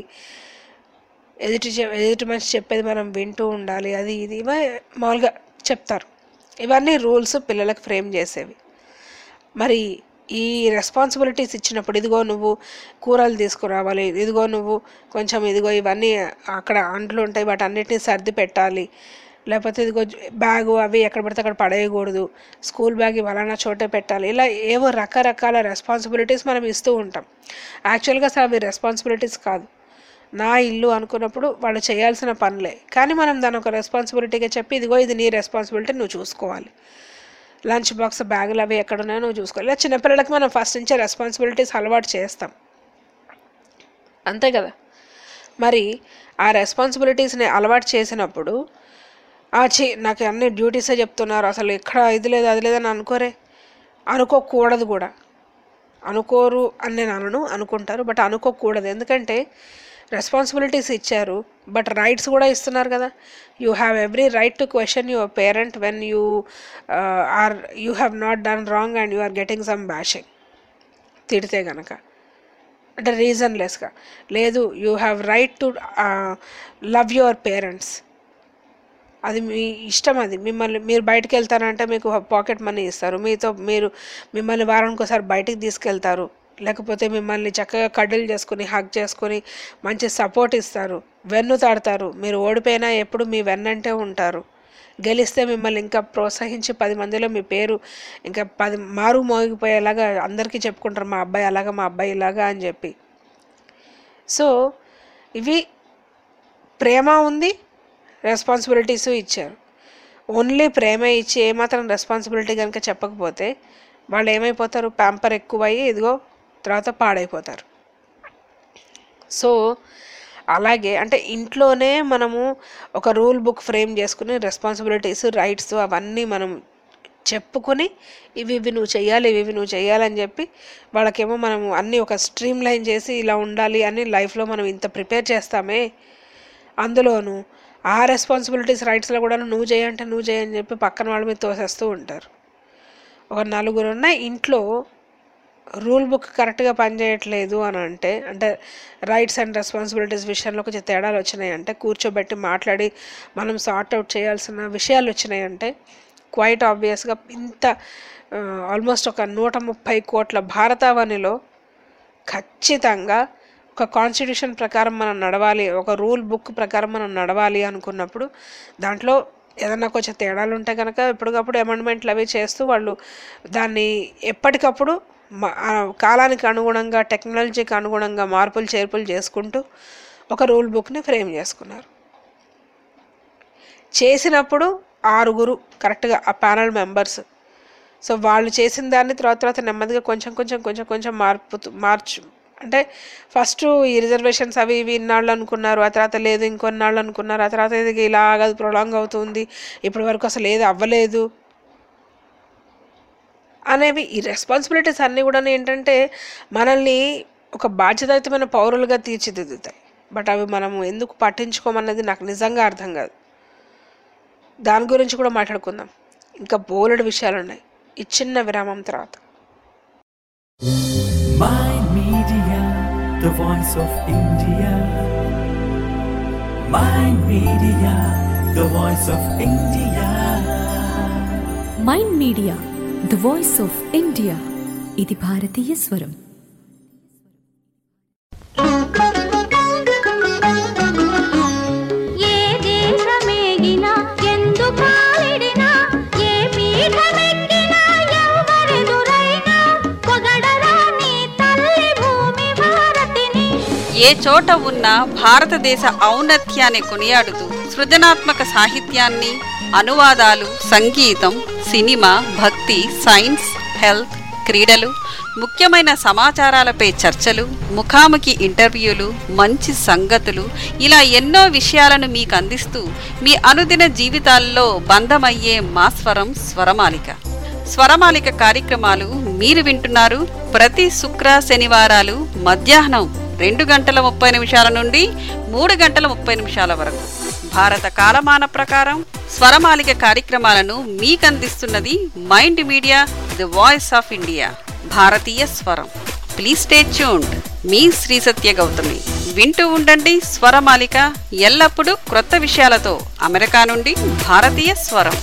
ఎదుటి చె- ఎదుటి మనిషి చెప్పేది మనం వింటూ ఉండాలి అది ఇది ఇవే మామూలుగా చెప్తారు ఇవన్నీ రూల్స్ పిల్లలకు ఫ్రేమ్ చేసేవి మరి ఈ రెస్పాన్సిబిలిటీస్ ఇచ్చినప్పుడు ఇదిగో నువ్వు కూరలు తీసుకురావాలి ఇదిగో నువ్వు కొంచెం ఇదిగో ఇవన్నీ అక్కడ అంట్లు ఉంటాయి వాటి అన్నిటిని సర్ది పెట్టాలి లేకపోతే ఇదిగో బ్యాగు అవి ఎక్కడ పడితే అక్కడ పడేయకూడదు స్కూల్ బ్యాగ్ ఇవ్వాలన్నా చోటే పెట్టాలి ఇలా ఏవో రకరకాల రెస్పాన్సిబిలిటీస్ మనం ఇస్తూ ఉంటాం యాక్చువల్గా అసలు అవి రెస్పాన్సిబిలిటీస్ కాదు నా ఇల్లు అనుకున్నప్పుడు వాళ్ళు చేయాల్సిన పనులే కానీ మనం దాని ఒక రెస్పాన్సిబిలిటీగా చెప్పి ఇదిగో ఇది నీ రెస్పాన్సిబిలిటీ నువ్వు చూసుకోవాలి లంచ్ బాక్స్ బ్యాగులు అవి ఎక్కడున్నాయో నువ్వు చూసుకోవాలి ఇలా చిన్నపిల్లలకి మనం ఫస్ట్ నుంచే రెస్పాన్సిబిలిటీస్ అలవాటు చేస్తాం అంతే కదా మరి ఆ రెస్పాన్సిబిలిటీస్ని అలవాటు చేసినప్పుడు ఆ చి నాకు అన్ని డ్యూటీసే చెప్తున్నారు అసలు ఎక్కడ ఇది లేదు అది లేదని అనుకోరే అనుకోకూడదు కూడా అనుకోరు అని నేను అనను అనుకుంటారు బట్ అనుకోకూడదు ఎందుకంటే రెస్పాన్సిబిలిటీస్ ఇచ్చారు బట్ రైట్స్ కూడా ఇస్తున్నారు కదా you have every right to question your parent when you are you have not done wrong and you are getting some bashing తిడితే గనక అంటే రీజన్లెస్గా లేదు you have right to love your parents అది మీ ఇష్టం అది మిమ్మల్ని మీరు బయటకు వెళ్తానంటే మీకు పాకెట్ మనీ ఇస్తారు మీతో మీరు మిమ్మల్ని వారానికి ఒకసారి బయటికి తీసుకెళ్తారు లేకపోతే మిమ్మల్ని చక్కగా కడ్డలు చేసుకుని హగ్ చేసుకుని మంచి సపోర్ట్ ఇస్తారు వెన్ను తాడతారు మీరు ఓడిపోయినా ఎప్పుడు మీ వెన్నంటే ఉంటారు గెలిస్తే మిమ్మల్ని ఇంకా ప్రోత్సహించి పది మందిలో మీ పేరు ఇంకా పది మారు మోగిపోయేలాగా అందరికీ చెప్పుకుంటారు మా అబ్బాయి అలాగా మా అబ్బాయి ఇలాగా అని చెప్పి సో ఇవి ప్రేమ ఉంది రెస్పాన్సిబిలిటీస్ ఇచ్చారు ఓన్లీ ప్రేమ ఇచ్చి ఏమాత్రం రెస్పాన్సిబిలిటీ కనుక చెప్పకపోతే వాళ్ళు ఏమైపోతారు ప్యాంపర్ ఎక్కువయ్యి ఇదిగో తర్వాత పాడైపోతారు సో అలాగే అంటే ఇంట్లోనే మనము ఒక రూల్ బుక్ ఫ్రేమ్ చేసుకుని రెస్పాన్సిబిలిటీస్ రైట్స్ అవన్నీ మనం చెప్పుకొని ఇవి ఇవి నువ్వు చెయ్యాలి ఇవి ఇవి నువ్వు చేయాలని చెప్పి వాళ్ళకేమో మనము అన్నీ ఒక స్ట్రీమ్ లైన్ చేసి ఇలా ఉండాలి అని లైఫ్లో మనం ఇంత ప్రిపేర్ చేస్తామే అందులోనూ ఆ రెస్పాన్సిబిలిటీస్ రైట్స్లో కూడా నువ్వు చేయంటే నువ్వు చేయని చెప్పి పక్కన వాళ్ళ మీద తోసేస్తూ ఉంటారు ఒక నలుగురున్న ఇంట్లో రూల్ బుక్ కరెక్ట్గా పనిచేయట్లేదు అని అంటే అంటే రైట్స్ అండ్ రెస్పాన్సిబిలిటీస్ విషయంలో కొంచెం తేడాలు వచ్చినాయి అంటే కూర్చోబెట్టి మాట్లాడి మనం సార్ట్ అవుట్ చేయాల్సిన విషయాలు వచ్చినాయి అంటే క్వైట్ ఆబ్వియస్గా ఇంత ఆల్మోస్ట్ ఒక నూట ముప్పై కోట్ల భారతావనిలో ఖచ్చితంగా ఒక కాన్స్టిట్యూషన్ ప్రకారం మనం నడవాలి ఒక రూల్ బుక్ ప్రకారం మనం నడవాలి అనుకున్నప్పుడు దాంట్లో ఏదన్నా కొంచెం తేడాలు ఉంటే కనుక ఎప్పటికప్పుడు అమెండ్మెంట్లు అవి చేస్తూ వాళ్ళు దాన్ని ఎప్పటికప్పుడు మా- ఆ కాలానికి అనుగుణంగా టెక్నాలజీకి అనుగుణంగా మార్పులు చేర్పులు చేసుకుంటూ ఒక రూల్ బుక్ని ఫ్రేమ్ చేసుకున్నారు చేసినప్పుడు ఆరుగురు కరెక్ట్గా ఆ ప్యానల్ మెంబర్స్ సో వాళ్ళు చేసిన దాన్ని తర్వాత తర్వాత నెమ్మదిగా కొంచెం కొంచెం కొంచెం కొంచెం మార్పు మార్చు అంటే ఫస్ట్ ఈ రిజర్వేషన్స్ అవి ఇవి ఇన్నాళ్ళు అనుకున్నారు ఆ తర్వాత లేదు ఇంకొన్నాళ్ళు అనుకున్నారు ఆ తర్వాత ఇది ఇలాగ ప్రొలాంగ్ అవుతుంది ఇప్పటి వరకు అసలు ఏది అవ్వలేదు అనేవి ఈ రెస్పాన్సిబిలిటీస్ అన్నీ కూడా ఏంటంటే మనల్ని ఒక బాధ్యతాయుతమైన పౌరులుగా తీర్చిదిద్దుతాయి బట్ అవి మనము ఎందుకు పట్టించుకోమన్నది నాకు నిజంగా అర్థం కాదు దాని గురించి కూడా మాట్లాడుకుందాం ఇంకా బోలెడు విషయాలు ఉన్నాయి ఈ చిన్న విరామం తర్వాత Mind Media, the voice of India. Mind Media, the voice of India. Mind Media the voice of India ఇది భారతీయ స్వరం ఏ దేశమేగినా ఎందు కాలిడినా ఏ పీఠమెక్కినా ఎవరెదురైనా పొగడరా నీ తల్లి భూమి భారతిని ఏ చోట ఉన్న భారతదేశ ఔన్నత్యాన్ని కొనియాడుతూ సృజనాత్మక సాహిత్యాన్ని అనువాదాలు సంగీతం సినిమా భక్తి సైన్స్ హెల్త్ క్రీడలు ముఖ్యమైన సమాచారాలపై చర్చలు ముఖాముఖి ఇంటర్వ్యూలు మంచి సంగతులు ఇలా ఎన్నో విషయాలను మీకు అందిస్తూ మీ అనుదిన జీవితాల్లో బంధమయ్యే మా స్వరం స్వరమాలిక స్వరమాలిక కార్యక్రమాలు మీరు వింటున్నారు ప్రతి శుక్ర శనివారాలు మధ్యాహ్నం రెండు గంటల ముప్పై నిమిషాల నుండి మూడు గంటల ముప్పై నిమిషాల వరకు భారత కాలమాన ప్రకారం స్వరమాలిక కార్యక్రమాలను మీకు అందిస్తున్నది Mind Media the voice of India భారతీయ స్వరం ప్లీజ్ స్టే ట్యూన్డ్ మీ శ్రీ సత్య గౌతమి వింటూ ఉండండి స్వరమాలిక ఎల్లప్పుడూ క్రొత్త విషయాలతో అమెరికా నుండి భారతీయ స్వరం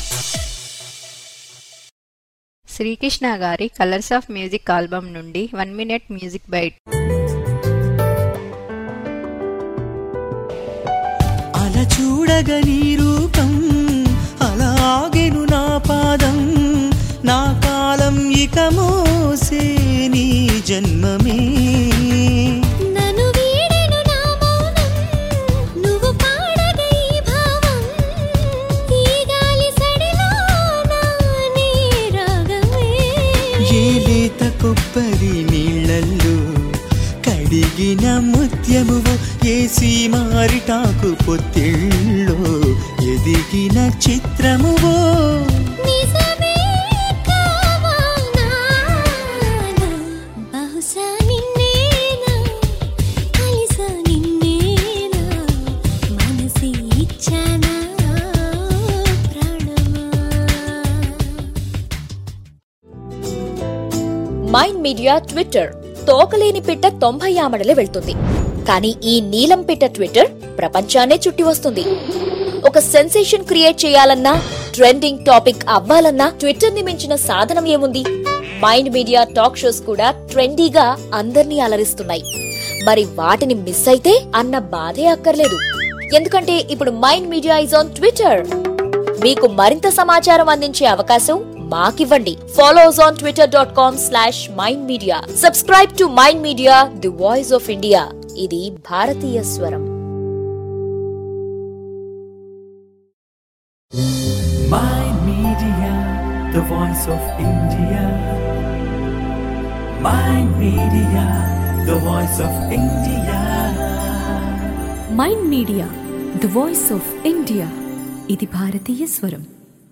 శ్రీకృష్ణ గారి కలర్స్ ఆఫ్ మ్యూజిక్ ఆల్బమ్ నుండి వన్ మినిట్ మ్యూజిక్ బైట్ అలా చూడగ నీ రూపం అలాగెను నా పాదం నా కాలం ఇక మోసే నీ జన్మమే నన్ను వీడెను నా మౌనం నువ్వు పాడగ ఈ భావం ఈ గాలి సడిలో నా నీ రాగమే ఏ లేత కొబ్బరి నీళ్ళల్లో కడిగిన ముత్యమువు ఏ సీమారిటాకు పొత్తిళ్ళో ఎదిగిన చిత్రమువో నిజమే కావాలా బహుశా నిన్నేనా కలిసా నిన్నేనా మనసి ఇచ్చానా ప్రాణమా మైండ్ మీడియా ట్విట్టర్ తోకలేని పిట్ట తొంభై ఆమడలే వెళ్తుంది కానీ ఈ నీలం పిట్ట ట్విట్టర్ ప్రపంచాన్నే చుట్టి వస్తుంది ఒక సెన్సేషన్ క్రియేట్ చేయాలన్నా ట్రెండింగ్ టాపిక్ అవ్వాలన్నా ట్విట్టర్ ని మించిన సాధనం ఏముంది మైండ్ మీడియా టాక్ షోస్ కూడా ట్రెండీగా అందర్నీ అలరిస్తున్నాయి మరి వాటిని మిస్ అయితే అన్న బాధే అక్కర్లేదు ఎందుకంటే ఇప్పుడు Mind Media is on Twitter మీకు మరింత సమాచారం అందించే అవకాశం మాకివ్వండి follows on Twitter dot com slash Mind Media subscribe to Mind Media the voice of India ఇది భారతీయ స్వరం Mind Media, the voice of India. Mind Media, the voice of India. Mind Media the voice of India ఇది భారతీయ స్వరం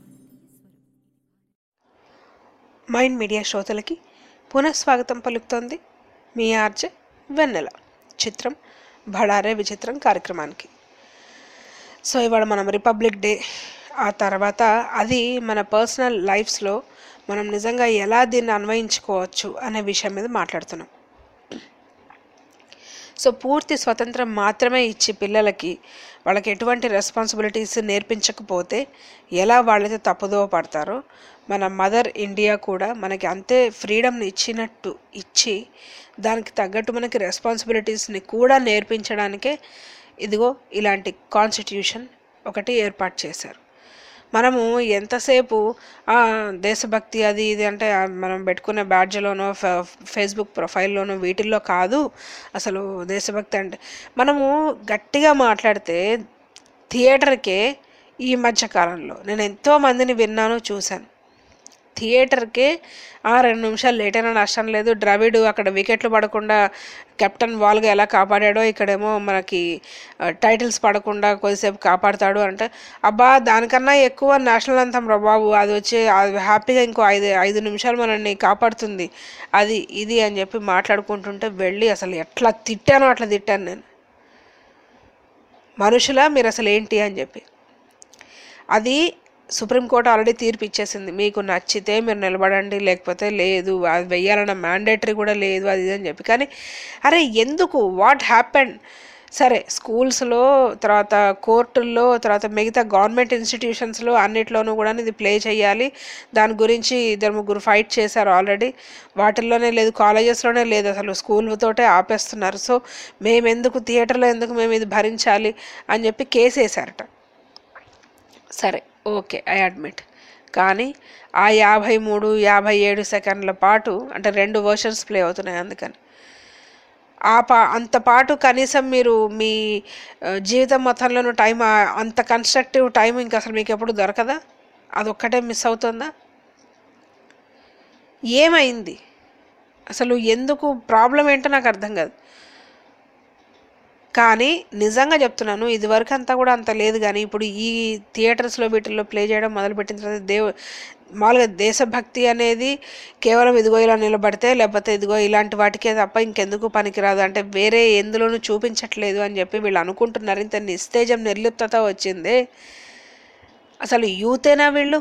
mind Media శ్రోతలకి పునఃస్వాగతం పలుకుతోంది మీ RJ వెన్నెల చిత్రం బడారే విచిత్రం కార్యక్రమానికి సో ఇవాళ మనం రిపబ్లిక్ డే ఆ తర్వాత అది మన పర్సనల్ లైఫ్స్లో మనం నిజంగా ఎలా దీన్ని అన్వయించుకోవచ్చు అనే విషయం మీద మాట్లాడుతున్నాం సో పూర్తి స్వతంత్రం మాత్రమే ఇచ్చి పిల్లలకి వాళ్ళకి ఎటువంటి రెస్పాన్సిబిలిటీస్ నేర్పించకపోతే ఎలా వాళ్ళైతే తప్పుదోవ పడతారో మన మదర్ ఇండియా కూడా మనకి అంతే ఫ్రీడమ్ని ఇచ్చినట్టు ఇచ్చి దానికి తగ్గట్టు మనకి రెస్పాన్సిబిలిటీస్ని కూడా నేర్పించడానికే ఇదిగో ఇలాంటి కాన్స్టిట్యూషన్ ఒకటి ఏర్పాటు చేశారు మనము ఎంతసేపు ఆ, దేశభక్తి అది ఇది అంటే ఆ, మనం పెట్టుకునే బ్యాడ్జ్లోనో ఫేస్బుక్ ప్రొఫైల్లోనో వీటిల్లో కాదు అసలు దేశభక్తి అంటే మనము గట్టిగా మాట్లాడితే థియేటర్కే ఈ మధ్య కాలంలో నేను ఎంతో మందిని విన్నాను చూశాను థియేటర్కే ఆ రెండు నిమిషాలు లేట్ అయినా నష్టం లేదు ద్రవిడ్ అక్కడ వికెట్లు పడకుండా కెప్టెన్ వాల్గా ఎలా కాపాడాడో ఇక్కడేమో మనకి టైటిల్స్ పడకుండా కొద్దిసేపు కాపాడుతాడు అంటే అబ్బా దానికన్నా ఎక్కువ నేషనల్ అంతం రా బాబు అది వచ్చి అది హ్యాపీగా ఇంకో ఐదు ఐదు నిమిషాలు మనల్ని కాపాడుతుంది అది ఇది అని చెప్పి మాట్లాడుకుంటుంటే వెళ్ళి అసలు ఎట్లా తిట్టానో అట్లా తిట్టాను నేను మనుషులా మీరు అసలు ఏంటి అని చెప్పి అది సుప్రీంకోర్టు ఆల్రెడీ తీర్పు ఇచ్చేసింది మీకు నచ్చితే మీరు నిలబడండి లేకపోతే లేదు అది వెయ్యాలన్న మ్యాండేటరీ కూడా లేదు అది ఇది అని చెప్పి కానీ అరే ఎందుకు వాట్ హ్యాపెండ్ సరే స్కూల్స్లో తర్వాత కోర్టుల్లో తర్వాత మిగతా గవర్నమెంట్ ఇన్స్టిట్యూషన్స్లో అన్నిట్లోనూ కూడా ఇది ప్లే చేయాలి దాని గురించి ఇద్దరు ముగ్గురు ఫైట్ చేశారు ఆల్రెడీ వాటిల్లోనే లేదు కాలేజెస్లోనే లేదు అసలు స్కూల్ తోటే ఆపేస్తున్నారు సో మేము ఎందుకు థియేటర్లో ఎందుకు మేము ఇది భరించాలి అని చెప్పి కేసు వేశారట సరే ఓకే ఐ అడ్మిట్ కానీ ఆ యాభై మూడు యాభై ఏడు సెకండ్ల పాటు అంటే రెండు వర్షన్స్ ప్లే అవుతున్నాయి అందుకని ఆ పా అంత పాటు కనీసం మీరు మీ ఆ, జీవితం మొత్తంలోనూ టైం ఆ- అంత కన్స్ట్రక్టివ్ టైం ఇంకా అసలు మీకు ఎప్పుడు దొరకదా అదొక్కటే మిస్ అవుతుందా ఏమైంది అసలు ఎందుకు ప్రాబ్లం ఏంటో నాకు అర్థం కాదు కానీ నిజంగా చెప్తున్నాను ఇదివరకు అంతా కూడా అంత లేదు కానీ ఇప్పుడు ఈ థియేటర్స్లో వీటిల్లో ప్లే చేయడం మొదలుపెట్టిన తర్వాత దేవు మామూలుగా దేశభక్తి అనేది కేవలం ఇదిగో ఇలా నిలబడితే లేకపోతే ఇదిగో ఇలాంటి వాటికే తప్ప ఇంకెందుకు పనికిరాదు అంటే వేరే ఎందులోనూ చూపించట్లేదు అని చెప్పి వీళ్ళు అనుకుంటున్నారు ఇంత నిస్తేజం నిర్లిప్తత వచ్చింది అసలు యూతేనా వీళ్ళు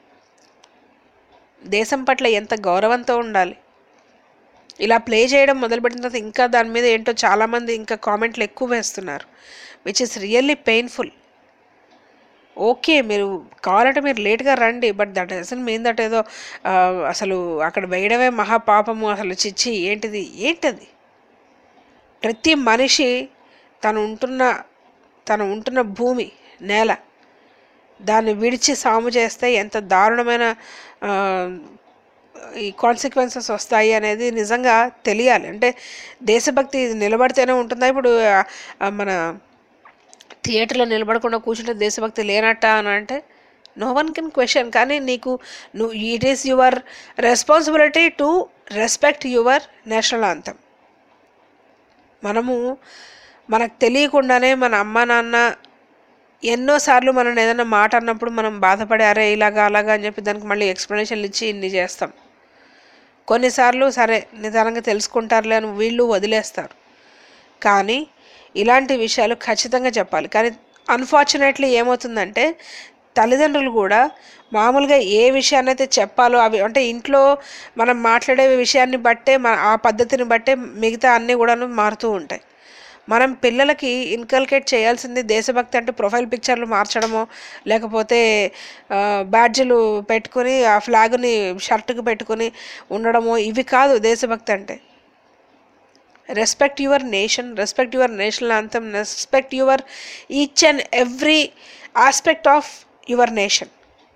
దేశం పట్ల ఎంత గౌరవంతో ఉండాలి ఇలా ప్లే చేయడం మొదలుపెట్టిన తర్వాత ఇంకా దాని మీద ఏంటో చాలామంది ఇంకా కామెంట్లు ఎక్కువ వేస్తున్నారు which is really painful okay మీరు కావాలంటే మీరు లేట్గా రండి బట్ దట్ అసలు మీన్ దట్ ఏదో ఆ, అసలు అక్కడ వేయడమే మహాపాపము అసలు చిచ్చి ఏంటిది ఏంటది ప్రతి మనిషి తను ఉంటున్న తను ఉంటున్న భూమి నేల దాన్ని విడిచి సాము చేస్తే ఎంత దారుణమైన ఆ, ఈ కాన్సిక్వెన్సెస్ వస్తాయి అనేది నిజంగా తెలియాలి అంటే దేశభక్తి నిలబడితేనే ఉంటుందా ఇప్పుడు ఆ, ఆ, మన థియేటర్లో నిలబడకుండా కూర్చుంటే దేశభక్తి లేనట్ట అని అంటే నో వన్ కెన్ క్వశ్చన్ కానీ నీకు నువ్వు it is your responsibility to respect your national anthem మనము మనకు తెలియకుండానే మన అమ్మ నాన్న ఎన్నోసార్లు మనం ఏదైనా మాట అన్నప్పుడు మనం బాధపడి అరే ఇలాగా అలాగా అని చెప్పి దానికి మళ్ళీ ఎక్స్ప్లెనేషన్లు ఇచ్చి ఇన్ని చేస్తాం కొన్నిసార్లు సరే నిదానంగా తెలుసుకుంటారులే అని వీళ్ళు వదిలేస్తారు కానీ ఇలాంటి విషయాలు ఖచ్చితంగా చెప్పాలి కానీ అన్ఫార్చునేట్లీ ఏమవుతుందంటే తల్లిదండ్రులు కూడా మామూలుగా ఏ విషయాన్ని అయితే చెప్పాలో అవి అంటే ఇంట్లో మనం మాట్లాడే విషయాన్ని బట్టే మన ఆ పద్ధతిని బట్టే మిగతా అన్నీ కూడాను మారుతూ ఉంటాయి మనం పిల్లలకి ఇన్కల్కేట్ చేయాల్సింది దేశభక్తి అంటే ప్రొఫైల్ పిక్చర్లు మార్చడమో లేకపోతే ఆ, బ్యాడ్జీలు పెట్టుకుని ఆ ఫ్లాగ్ని షర్ట్కి పెట్టుకుని ఉండడమో ఇవి కాదు దేశభక్తి అంటే respect your nation respect your national anthem respect your each and every aspect of your nation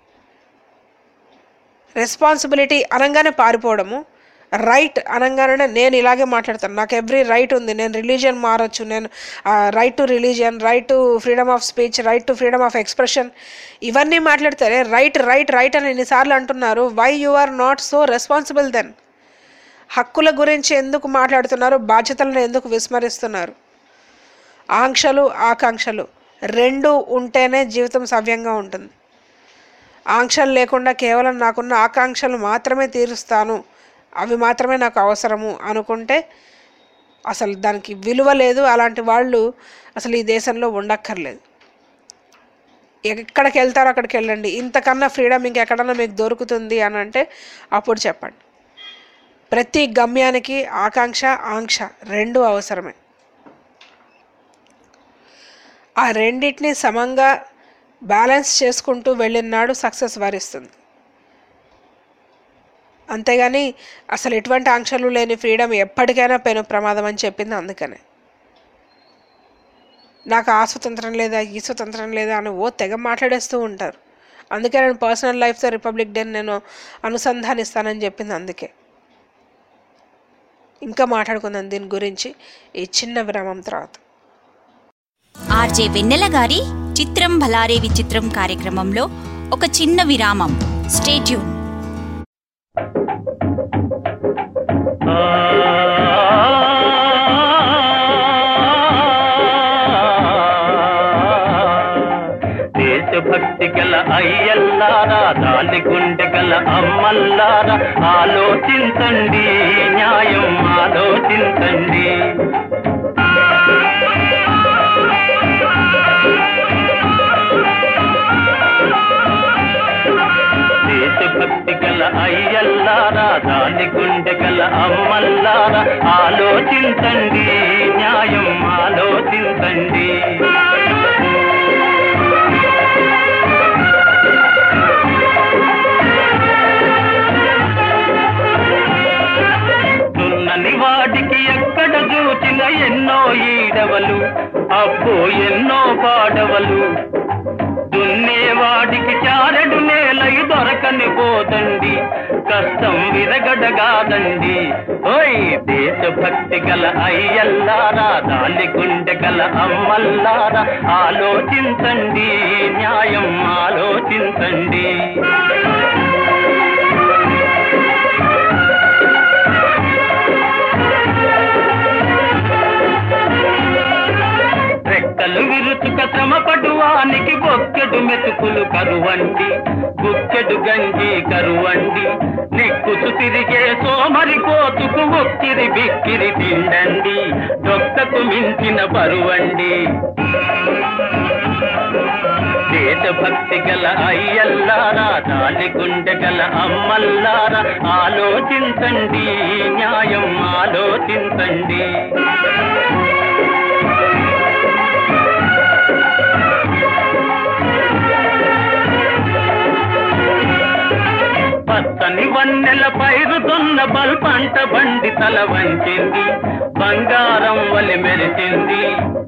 responsibility అనగానే పారిపోవడము రైట్ అనగానే నేను ఇలాగే మాట్లాడతాను నాకు ఎవ్రీ రైట్ ఉంది నేను రిలీజియన్ మారచ్చు నేను right to religion right to freedom of speech right to freedom of expression ఇవన్నీ మాట్లాడతారే రైట్ రైట్ రైట్ అని ఎన్నిసార్లు అంటున్నారు why you are not so responsible then హక్కుల గురించి ఎందుకు మాట్లాడుతున్నారు బాధ్యతలను ఎందుకు విస్మరిస్తున్నారు ఆంక్షలు ఆకాంక్షలు రెండు ఉంటేనే జీవితం సవ్యంగా ఉంటుంది ఆంక్షలు లేకుండా కేవలం నాకున్న ఆకాంక్షలు మాత్రమే తీరుస్తాను అవి మాత్రమే నాకు అవసరము అనుకుంటే అసలు దానికి విలువ లేదు అలాంటి వాళ్ళు అసలు ఈ దేశంలో ఉండక్కర్లేదు ఎక్కడికి వెళ్తారో అక్కడికి వెళ్ళండి ఇంతకన్నా ఫ్రీడమ్ ఇంకెక్కడన్నా మీకు దొరుకుతుంది అని అంటే అప్పుడు చెప్పండి ప్రతి గమ్యానికి ఆకాంక్ష ఆంక్ష రెండు అవసరమే ఆ రెండింటిని సమంగా బ్యాలెన్స్ చేసుకుంటూ వెళ్ళినాడు సక్సెస్ వరిస్తుంది అంతేగాని అసలు ఎటువంటి ఆంక్షలు లేని ఫ్రీడమ్ ఎప్పటికైనా పెను ప్రమాదం అని చెప్పింది అందుకనే నాకు ఆ స్వతంత్రం లేదా ఈ స్వతంత్రం లేదా అని ఓ తెగ మాట్లాడేస్తూ ఉంటారు అందుకే నేను పర్సనల్ లైఫ్తో రిపబ్లిక్ డే నేను అనుసంధానిస్తానని చెప్పింది అందుకే ఇంకా మాట్లాడుకుందాం దీని గురించి ఈ చిన్న విరామం తర్వాత ఆర్జే వెన్నెల గారి చిత్రం భలారే విచిత్రం కార్యక్రమంలో ఒక చిన్న విరామం స్టేట్యూన్ దేశభక్తి గల అయ్యల్లారా దాలి గుండె గల అమ్మల్లారా ఆలోచించండి న్యాయం ఆలోచించండి దేశభక్తి గల అయ్యల్లారా దాలి గుండె గల అమ్మల్లారా ఆలోచించండి న్యాయం ఆలోచించండి దున్నని వాటికి ఎక్కడ చూచిన ఎన్నో ఈడవలు అబ్బో ఎన్నో పాడవలు దున్నేవాడికి చారడు నేలై దొరకని పోదండి కష్టం విరగడగాదండి ఓయ్ దేశభక్తి గల అయ్యల్లారా దాలి గుండె గల అమ్మల్లారా ఆలోచించండి న్యాయం ఆలోచించండి బొక్కెడు మెతుకులు కరువండి గుక్కెడు గంజి కరువండి నిక్కుసు తిరిగే సోమరి కోతుకు ఒక్కిరి బిక్కిరి తిండండి డొక్కకు మించిన బరువండి దేశభక్తి గల అయ్యల్లారా దాని గుండె గల అమ్మల్లారా ఆలోచించండి న్యాయం ఆలోచించండి పచ్చని వన్నెల పైరుతున్న బల్పంట బండి తల వంచింది బంగారం వలి మెరిసింది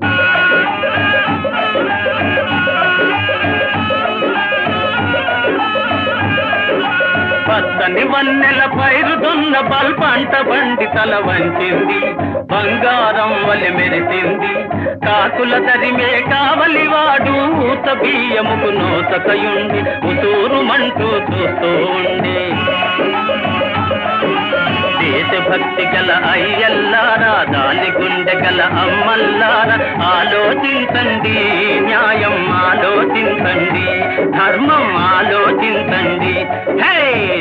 పచ్చని వన్నెల పైరుతున్న బల్పంట బండి తల వంచింది బంగారం వలి మెరిసింది కాకుల తరిమే కావలివాడు ఊత బియ్యముకు నోతకయుండి ఉతూరుమంటూ చూస్తూ ఉండి దేశభక్తి గల అయ్యల్లారా దాని గుండె గల అమ్మల్లారా ఆలోచించండి న్యాయం ఆలోచించండి ధర్మం ఆలోచించండి హే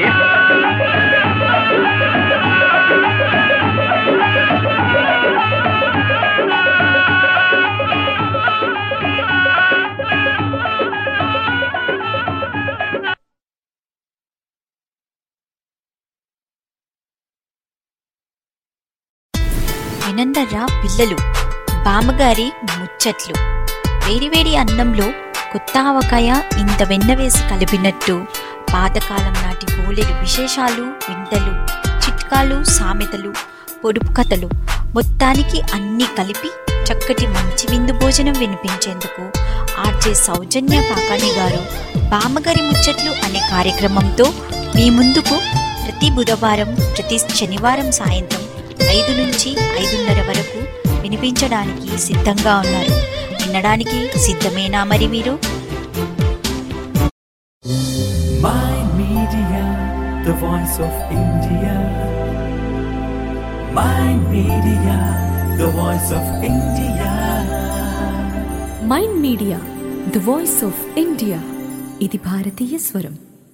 వినందర్రా పిల్లలు బామ్మగారి ముచ్చట్లు వేడివేడి అన్నంలో కొత్త ఆవకాయ ఇంత వెన్న వేసి కలిపినట్టు పాతకాలం నాటి బోలెడు విశేషాలు వింతలు చిట్కాలు సామెతలు పొడుపు కథలు మొత్తానికి అన్నీ కలిపి చక్కటి మంచి విందు భోజనం వినిపించేందుకు ఆర్జే సౌజన్య కాకాణి గారు బామ్మగారి ముచ్చట్లు అనే కార్యక్రమంతో మీ ముందుకు ప్రతి బుధవారం ప్రతి శనివారం సాయంత్రం ఐదు నుంచి ఐదున్నర వరకు వినిపించడానికి సిద్ధంగా ఉన్నారు వినడానికి సిద్ధమేనా మరి మీరు Mind Media, the voice of India. Mind Media, the voice of India. Mind Media the voice of India ఇది భారతీయ స్వరం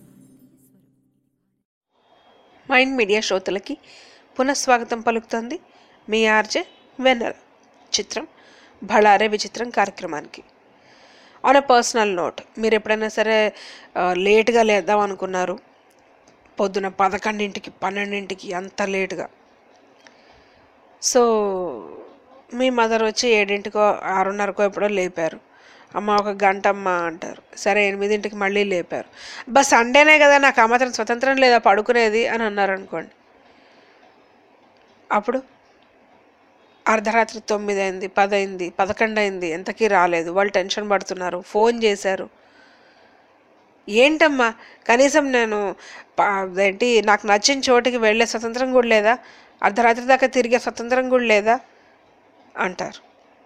మైండ్ మీడియా శ్రోతలకి పునఃస్వాగతం పలుకుతోంది మీ ఆర్జే వెన్నెల చిత్రం బళారే విచిత్రం కార్యక్రమానికి ఆన్ ఎ పర్సనల్ నోట్ మీరు ఎప్పుడైనా సరే ఆ, లేట్గా లేద్దాం అనుకున్నారు పొద్దున పదకొండింటికి పన్నెండింటికి అంత లేట్గా సో మీ మదర్ వచ్చి ఏడింటికో ఆరున్నరకో ఎప్పుడో లేపారు అమ్మ ఒక గంట అమ్మ అంటారు సరే ఎనిమిదింటికి మళ్ళీ లేపారు బస్ సండేనే కదా నాకు ఆ మాత్రం స్వతంత్రం లేదా పడుకునేది అని అన్నారు అనుకోండి అప్పుడు అర్ధరాత్రి తొమ్మిది అయింది పది అయింది పదకొండు అయింది ఎంతకీ రాలేదు వాళ్ళు టెన్షన్ పడుతున్నారు ఫోన్ చేశారు ఏంటమ్మా కనీసం నేను ప- ఏంటి నాకు నచ్చిన చోటికి వెళ్ళే స్వతంత్రం కూడా లేదా అర్ధరాత్రి దాకా తిరిగే స్వతంత్రం కూడా లేదా అంటారు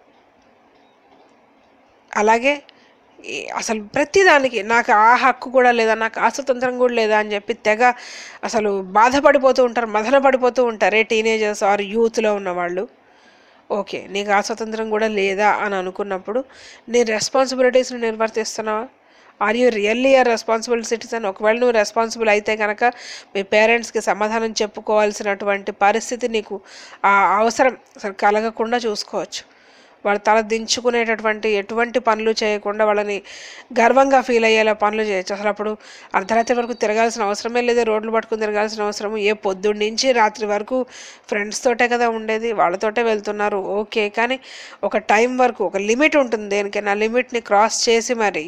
అలాగే ఈ- అసలు ప్రతిదానికి నాకు ఆ హక్కు కూడా లేదా నాకు ఆ స్వతంత్రం కూడా లేదా అని చెప్పి తెగ అసలు బాధపడిపోతూ ఉంటారు మదన పడిపోతూ ఉంటారే టీనేజర్స్ ఆర్ యూత్లో ఉన్నవాళ్ళు ఓకే నీకు ఆ స్వతంత్రం కూడా లేదా అని అనుకున్నప్పుడు నీ రెస్పాన్సిబిలిటీస్ని నిర్వర్తిస్తున్నావా are you really a responsible citizen ఒకవేళ నువ్వు రెస్పాన్సిబుల్ అయితే కనుక మీ పేరెంట్స్కి సమాధానం చెప్పుకోవాల్సినటువంటి పరిస్థితి నీకు ఆ అవసరం అసలు కలగకుండా చూసుకోవచ్చు వాళ్ళ తల దించుకునేటటువంటి ఎటువంటి పనులు చేయకుండా వాళ్ళని గర్వంగా ఫీల్ అయ్యేలా పనులు చేయొచ్చు అసలు అప్పుడు అర్ధరాత్రి వరకు తిరగాల్సిన అవసరమే లేదు రోడ్లు పట్టుకుని తిరగాల్సిన అవసరం ఏ పొద్దున్న నుంచి రాత్రి వరకు ఫ్రెండ్స్ తోటే కదా ఉండేది వాళ్ళతోటే వెళ్తున్నారు ఓకే కానీ ఒక టైం వరకు ఒక లిమిట్ ఉంటుంది దేనికైనా లిమిట్ని క్రాస్ చేసి మరి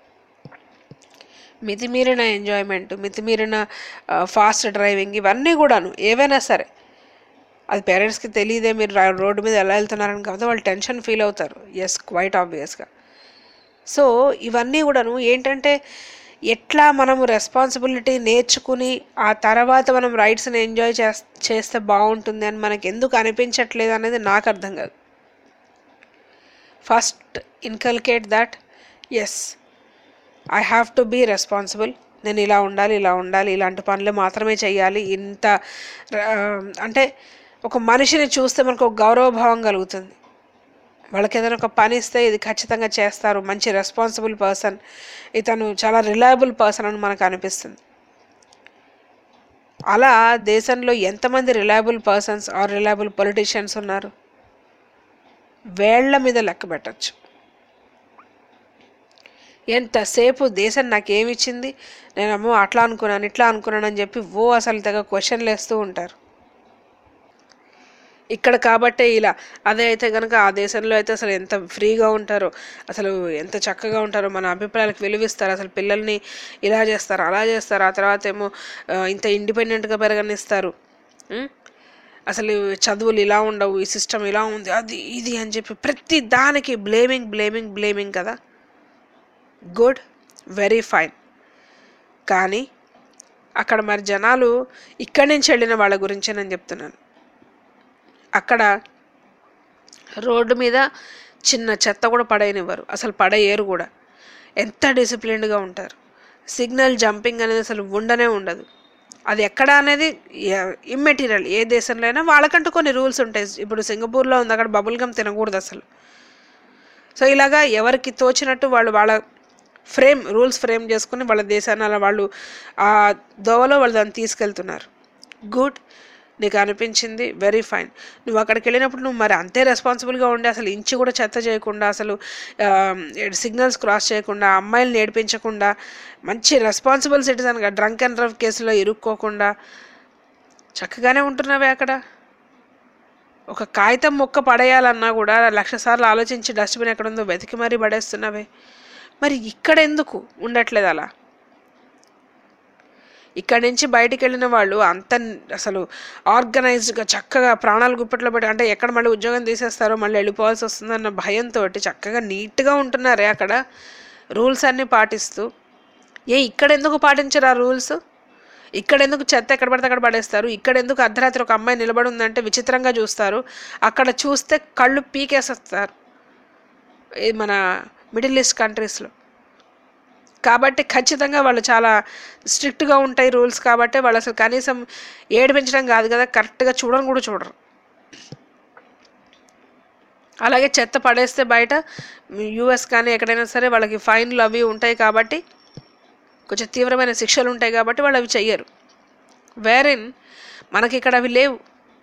మితిమీరిన ఎంజాయ్మెంట్ మితిమీరిన ఫాస్ట్ డ్రైవింగ్ ఇవన్నీ కూడాను ఏవైనా సరే అది పేరెంట్స్కి తెలియదే మీరు రా- రోడ్డు మీద ఎలా వెళ్తున్నారని కాబట్టి వాళ్ళు టెన్షన్ ఫీల్ అవుతారు ఎస్ క్వైట్ ఆబ్వియస్గా సో ఇవన్నీ కూడాను ఏంటంటే ఎట్లా మనము రెస్పాన్సిబిలిటీ నేర్చుకుని ఆ తర్వాత మనం రైట్స్ని ఎంజాయ్ చేస్ చేస్తే బాగుంటుంది అని మనకి ఎందుకు అనిపించట్లేదు అనేది నాకు అర్థం కాదు first inculcate that yes I have to be responsible నేను ఇలా ఉండాలి ఇలా ఉండాలి ఇలాంటి పనులు మాత్రమే చేయాలి ఇంత ఆ, అంటే ఒక మనిషిని చూస్తే మనకు ఒక గౌరవభావం కలుగుతుంది వాళ్ళకి ఏదైనా ఒక పని ఇస్తే ఇది ఖచ్చితంగా చేస్తారు మంచి రెస్పాన్సిబుల్ పర్సన్ ఇతను చాలా రిలయబుల్ పర్సన్ అని మనకు అనిపిస్తుంది అలా దేశంలో ఎంతమంది reliable persons or reliable politicians ఉన్నారు వేళ్ల మీద లెక్క పెట్టచ్చు ఎంతసేపు దేశం నాకేమిచ్చింది నేనేమో అట్లా అనుకున్నాను ఇట్లా అనుకున్నాను అని చెప్పి ఓ అసలు తెగ క్వశ్చన్లు వేస్తూ ఉంటారు ఇక్కడ కాబట్టే ఇలా అదే అయితే కనుక ఆ దేశంలో అయితే అసలు ఎంత ఫ్రీగా ఉంటారో అసలు ఎంత చక్కగా ఉంటారో మన అభిప్రాయాలకు విలువిస్తారు అసలు పిల్లల్ని ఇలా చేస్తారు అలా చేస్తారు ఆ తర్వాత ఏమో ఆ, ఇంత ఇండిపెండెంట్గా పెరగనిస్తారు ఉం? అసలు చదువులు ఇలా ఉండవు ఈ సిస్టమ్ ఇలా ఉంది అది ఇది అని చెప్పి ప్రతి దానికి బ్లేమింగ్ బ్లేమింగ్ బ్లేమింగ్ కదా గుడ్ వెరీ ఫైన్ కానీ అక్కడ మరి జనాలు ఇక్కడి నుంచి వెళ్ళిన వాళ్ళ గురించే నేను చెప్తున్నాను అక్కడ రోడ్డు మీద చిన్న చెత్త కూడా పడేయనివ్వరు అసలు పడేయరు కూడా ఎంత డిసిప్లిన్డ్గా ఉంటారు సిగ్నల్ జంపింగ్ అనేది అసలు ఉండనే ఉండదు అది ఎక్కడ అనేది ఇమ్మెటీరియల్ ఏ దేశంలో అయినా వాళ్ళకంటూ కొన్ని రూల్స్ ఉంటాయి ఇప్పుడు సింగపూర్లో ఉంది అక్కడ బబుల్ గమ్ తినకూడదు అసలు సో ఇలాగా ఎవరికి తోచినట్టు వాళ్ళు వాళ్ళ ఫ్రేమ్ రూల్స్ ఫ్రేమ్ చేసుకుని వాళ్ళ దేశాన్ని అలా వాళ్ళు ఆ దోవలో వాళ్ళు దాన్ని తీసుకెళ్తున్నారు గుడ్ నీకు అనిపించింది వెరీ ఫైన్ నువ్వు అక్కడికి వెళ్ళినప్పుడు నువ్వు మరి అంతే రెస్పాన్సిబుల్గా ఉండి అసలు ఇంచి కూడా చెత్త చేయకుండా అసలు సిగ్నల్స్ క్రాస్ చేయకుండా అమ్మాయిలు నేర్పించకుండా మంచి రెస్పాన్సిబుల్ సిటిజన్గా డ్రంక్ అండ్ డ్రైవ్ కేసులో ఇరుక్కోకుండా చక్కగానే ఉంటున్నావే అక్కడ ఒక కాగితం మొక్క పడేయాలన్నా కూడా లక్ష సార్లు ఆలోచించి డస్ట్బిన్ ఎక్కడ ఉందో వెతికి మరీ పడేస్తున్నావే మరి ఇక్కడ ఎందుకు ఉండట్లేదు అలా ఇక్కడి నుంచి బయటికి వెళ్ళిన వాళ్ళు అంత అసలు ఆర్గనైజ్డ్గా చక్కగా ప్రాణాలు గుప్పెట్లో పెట్టి అంటే ఎక్కడ మళ్ళీ ఉద్యోగం తీసేస్తారో మళ్ళీ వెళ్ళిపోవాల్సి వస్తుందన్న భయంతో చక్కగా నీట్గా ఉంటున్నారే అక్కడ రూల్స్ అన్నీ పాటిస్తూ ఏ ఇక్కడ ఎందుకు పాటించరు ఆ రూల్స్ ఇక్కడ ఎందుకు చెత్త ఎక్కడ పడితే అక్కడ పడేస్తారు ఇక్కడ ఎందుకు అర్ధరాత్రి ఒక అమ్మాయి నిలబడి ఉందంటే విచిత్రంగా చూస్తారు అక్కడ చూస్తే కళ్ళు పీకేసేస్తారు ఈ మన మిడిల్ ఈస్ట్ కంట్రీస్లో కాబట్టి ఖచ్చితంగా వాళ్ళు చాలా స్ట్రిక్ట్గా ఉంటాయి రూల్స్ కాబట్టి వాళ్ళు అసలు కనీసం ఏడిపించడం కాదు కదా కరెక్ట్గా చూడడం కూడా చూడరు అలాగే చెత్త పడేస్తే బయట యూఎస్ కానీ ఎక్కడైనా సరే వాళ్ళకి ఫైన్లు అవి ఉంటాయి కాబట్టి కొంచెం తీవ్రమైన శిక్షలు ఉంటాయి కాబట్టి వాళ్ళు అవి చెయ్యరు వేరెన్ మనకి ఇక్కడ అవి లేవు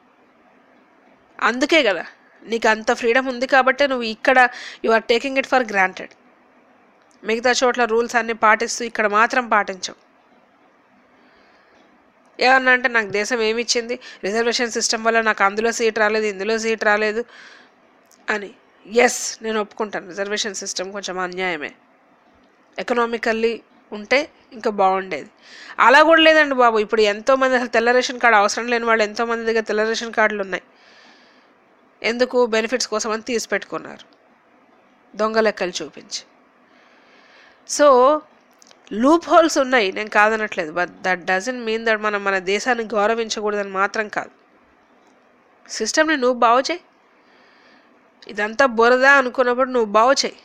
అందుకే కదా నీకు అంత ఫ్రీడమ్ ఉంది కాబట్టి నువ్వు ఇక్కడ you are taking it for granted మిగతా చోట్ల రూల్స్ అన్నీ పాటిస్తూ ఇక్కడ మాత్రం పాటించవు ఏమన్నా అంటే నాకు దేశం ఏమి ఇచ్చింది రిజర్వేషన్ సిస్టమ్ వల్ల నాకు అందులో సీట్ రాలేదు ఇందులో సీట్ రాలేదు అని ఎస్ నేను ఒప్పుకుంటాను రిజర్వేషన్ సిస్టమ్ కొంచెం అన్యాయమే ఎకనామికల్లీ ఉంటే ఇంకా బాగుండేది అలా కూడా లేదండి బాబు ఇప్పుడు ఎంతోమంది అసలు తెల్ల రేషన్ కార్డు అవసరం లేని వాళ్ళు ఎంతోమంది దగ్గర తెల్ల రేషన్ కార్డులు ఉన్నాయి ఎందుకు బెనిఫిట్స్ కోసం అని తీసి పెట్టుకున్నారు దొంగ లెక్కలు చూపించి సో లూప్ హోల్స్ ఉన్నాయి నేను కాదనట్లేదు but that doesn't mean that మనం మన దేశాన్ని గౌరవించకూడదని మాత్రం కాదు సిస్టమ్ని నువ్వు బాగు చేయి ఇదంతా బురద అనుకున్నప్పుడు నువ్వు బాగు చేయి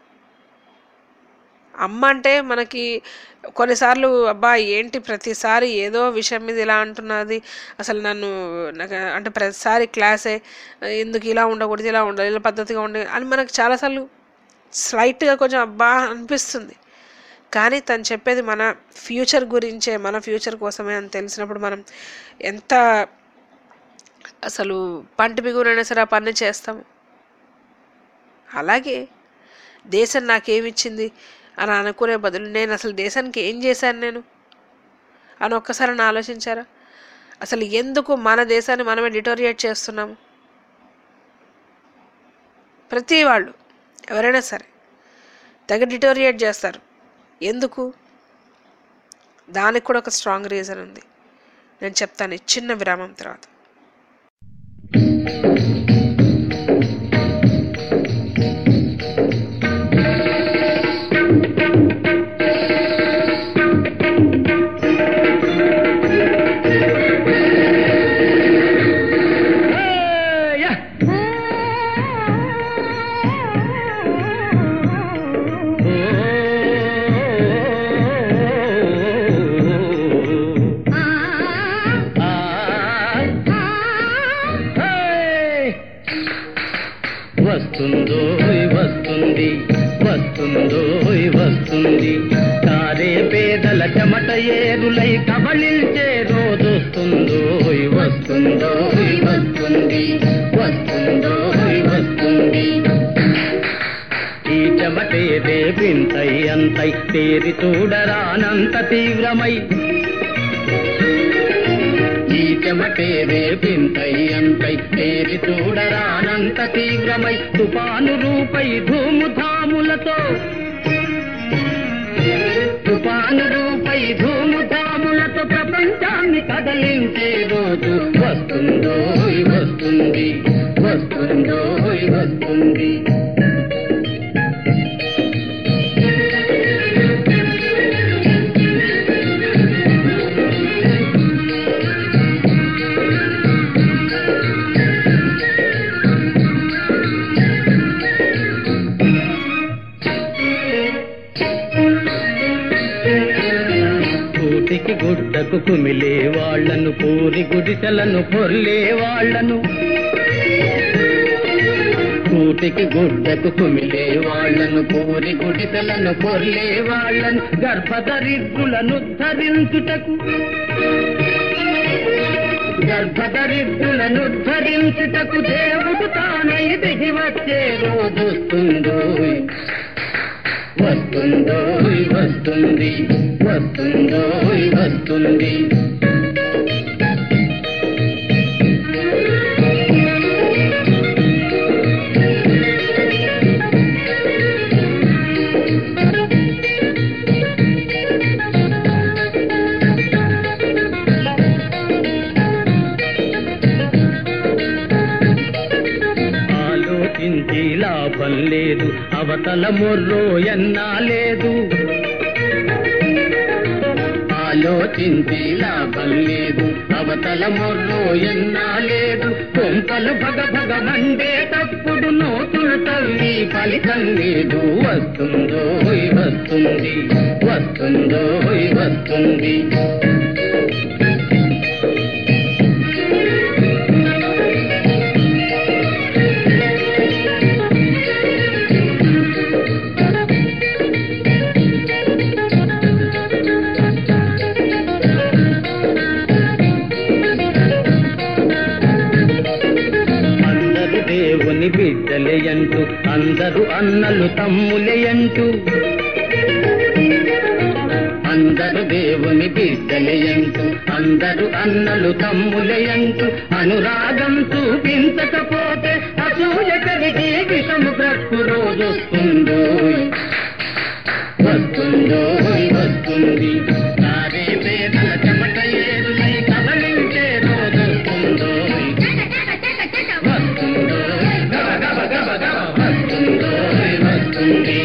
అమ్మ అంటే మనకి కొన్నిసార్లు అబ్బా ఏంటి ప్రతిసారి ఏదో విషయం మీద ఇలా అంటున్నది అసలు నన్ను నాకు అంటే ప్రతిసారి క్లాసే ఎందుకు ఇలా ఉండకూడదు ఇలా ఉండాలి ఇలా పద్ధతిగా ఉండాలి అని మనకు చాలాసార్లు స్లైట్గా కొంచెం అబ్బా అనిపిస్తుంది కానీ తను చెప్పేది మన ఫ్యూచర్ గురించే మన ఫ్యూచర్ కోసమే అని తెలిసినప్పుడు మనం ఎంత అసలు పంట బిగునైనా సరే ఆ పని చేస్తాము అలాగే దేశం నాకేమిచ్చింది అని అనుకునే బదులు నేను అసలు దేశానికి ఏం చేశాను నేను అని ఒక్కసారి ఆలోచించారా అసలు ఎందుకు మన దేశాన్ని మనమే డిటోరియేట్ చేస్తున్నాము ప్రతి వాళ్ళు ఎవరైనా సరే తెగ డిటోరియేట్ చేస్తారు ఎందుకు దానికి కూడా ఒక స్ట్రాంగ్ రీజన్ ఉంది నేను చెప్తాను ఈ చిన్న విరామం తర్వాత ఆ వస్తుందో వస్తుంది వస్తుందో వస్తుంది కారే పేదల చెమట ఏరులై కబళించే రోజొస్తుందో వస్తుందో వస్తుంది వస్తుందో వస్తుంది ఈ చెమటే రేపింతై అంతై తేరి చూడరానంత తీవ్రమై ఈ చెమటే రేపింతై అంతై తేరి చూడరానంత తీవ్రమై తుఫాను రూపై ధూముధాములతో తుఫాను రూపై ధూముధాములతో ప్రపంచాన్ని కదలించే రోజు వస్తుందో వస్తుంది వస్తుందో వస్తుంది కూటికి గుడ్డకు కుమిలే వాళ్ళను పూరి గుడిసెలను పొర్లే వాళ్ళను కూటికి గుడ్డకు కుమిలే వాళ్ళను పూరి గుడిసెలను పొర్లే వాళ్ళను గర్భదరిద్రులను ధరించుటకు గర్భదరిద్రులను ధరించుటకు దేవుడు తానై దిగి వచ్చే రోజొస్తుందో వస్తుందో వస్తుంది వస్తుందో వస్తుంది ఆలోచించి లాభం లేదు అవతల మొర్రో ఎన్నా లేదు ఆలోచించి లాభం లేదు అవతల మొర్రో ఎన్నా లేదు కొంపలు భగ భగ మండేటప్పుడు నోతులు తవ్వి ఫలితం లేదు వస్తుందో వస్తుంది వస్తుందో వస్తుంది అందరు దేవుని బిడ్డలేయంటూ అందరు అన్నలు తమ్ములేయంటూ అందరు దేవుని బిడ్డలేయంటూ అందరు అన్నలు తమ్ములేయంటూ అనురాగం చూపించకపోతే అసూయ కలిగి విషము బ్రతుకు రోజొస్తుందో వస్తుందో వస్తుంది సారే పేదల చెమట ఏరులై కబలించే రోజొస్తుందో వస్తుందో గబ గబ గబ గబ వస్తుందో వస్తుంది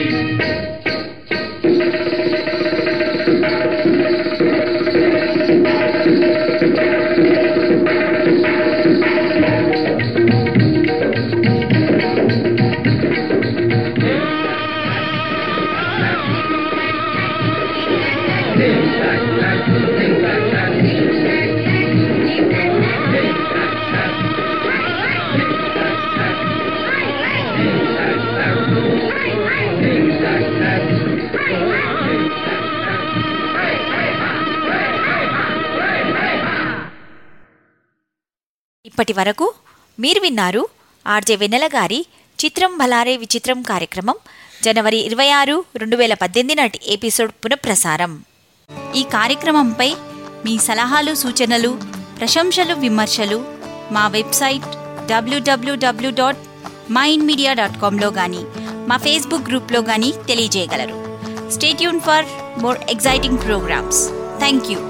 ఇప్పటి వరకు మీరు విన్నారు ఆర్జే వెన్నెల గారి చిత్రం భలారే విచిత్రం కార్యక్రమం జనవరి ఇరవై ఆరు రెండు వేల పద్దెనిమిది నాటి ఎపిసోడ్ పునఃప్రసారం ఈ కార్యక్రమంపై మీ సలహాలు సూచనలు ప్రశంసలు విమర్శలు మా వెబ్సైట్ డబ్ల్యూడబ్ల్యూడబ్ల్యూ డాట్ మైండ్ మీడియా డాట్ కామ్లో కానీ మా ఫేస్బుక్ గ్రూప్లో కానీ తెలియజేయగలరు stay tuned for more exciting programmes thank you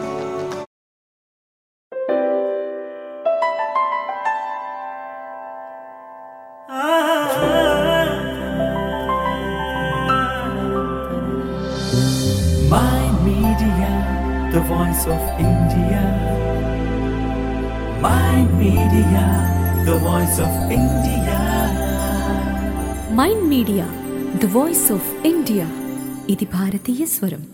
Mind Media, the voice of India. Mind Media, the voice of India. Mind Media the voice of India ఇది భారతీయ స్వరం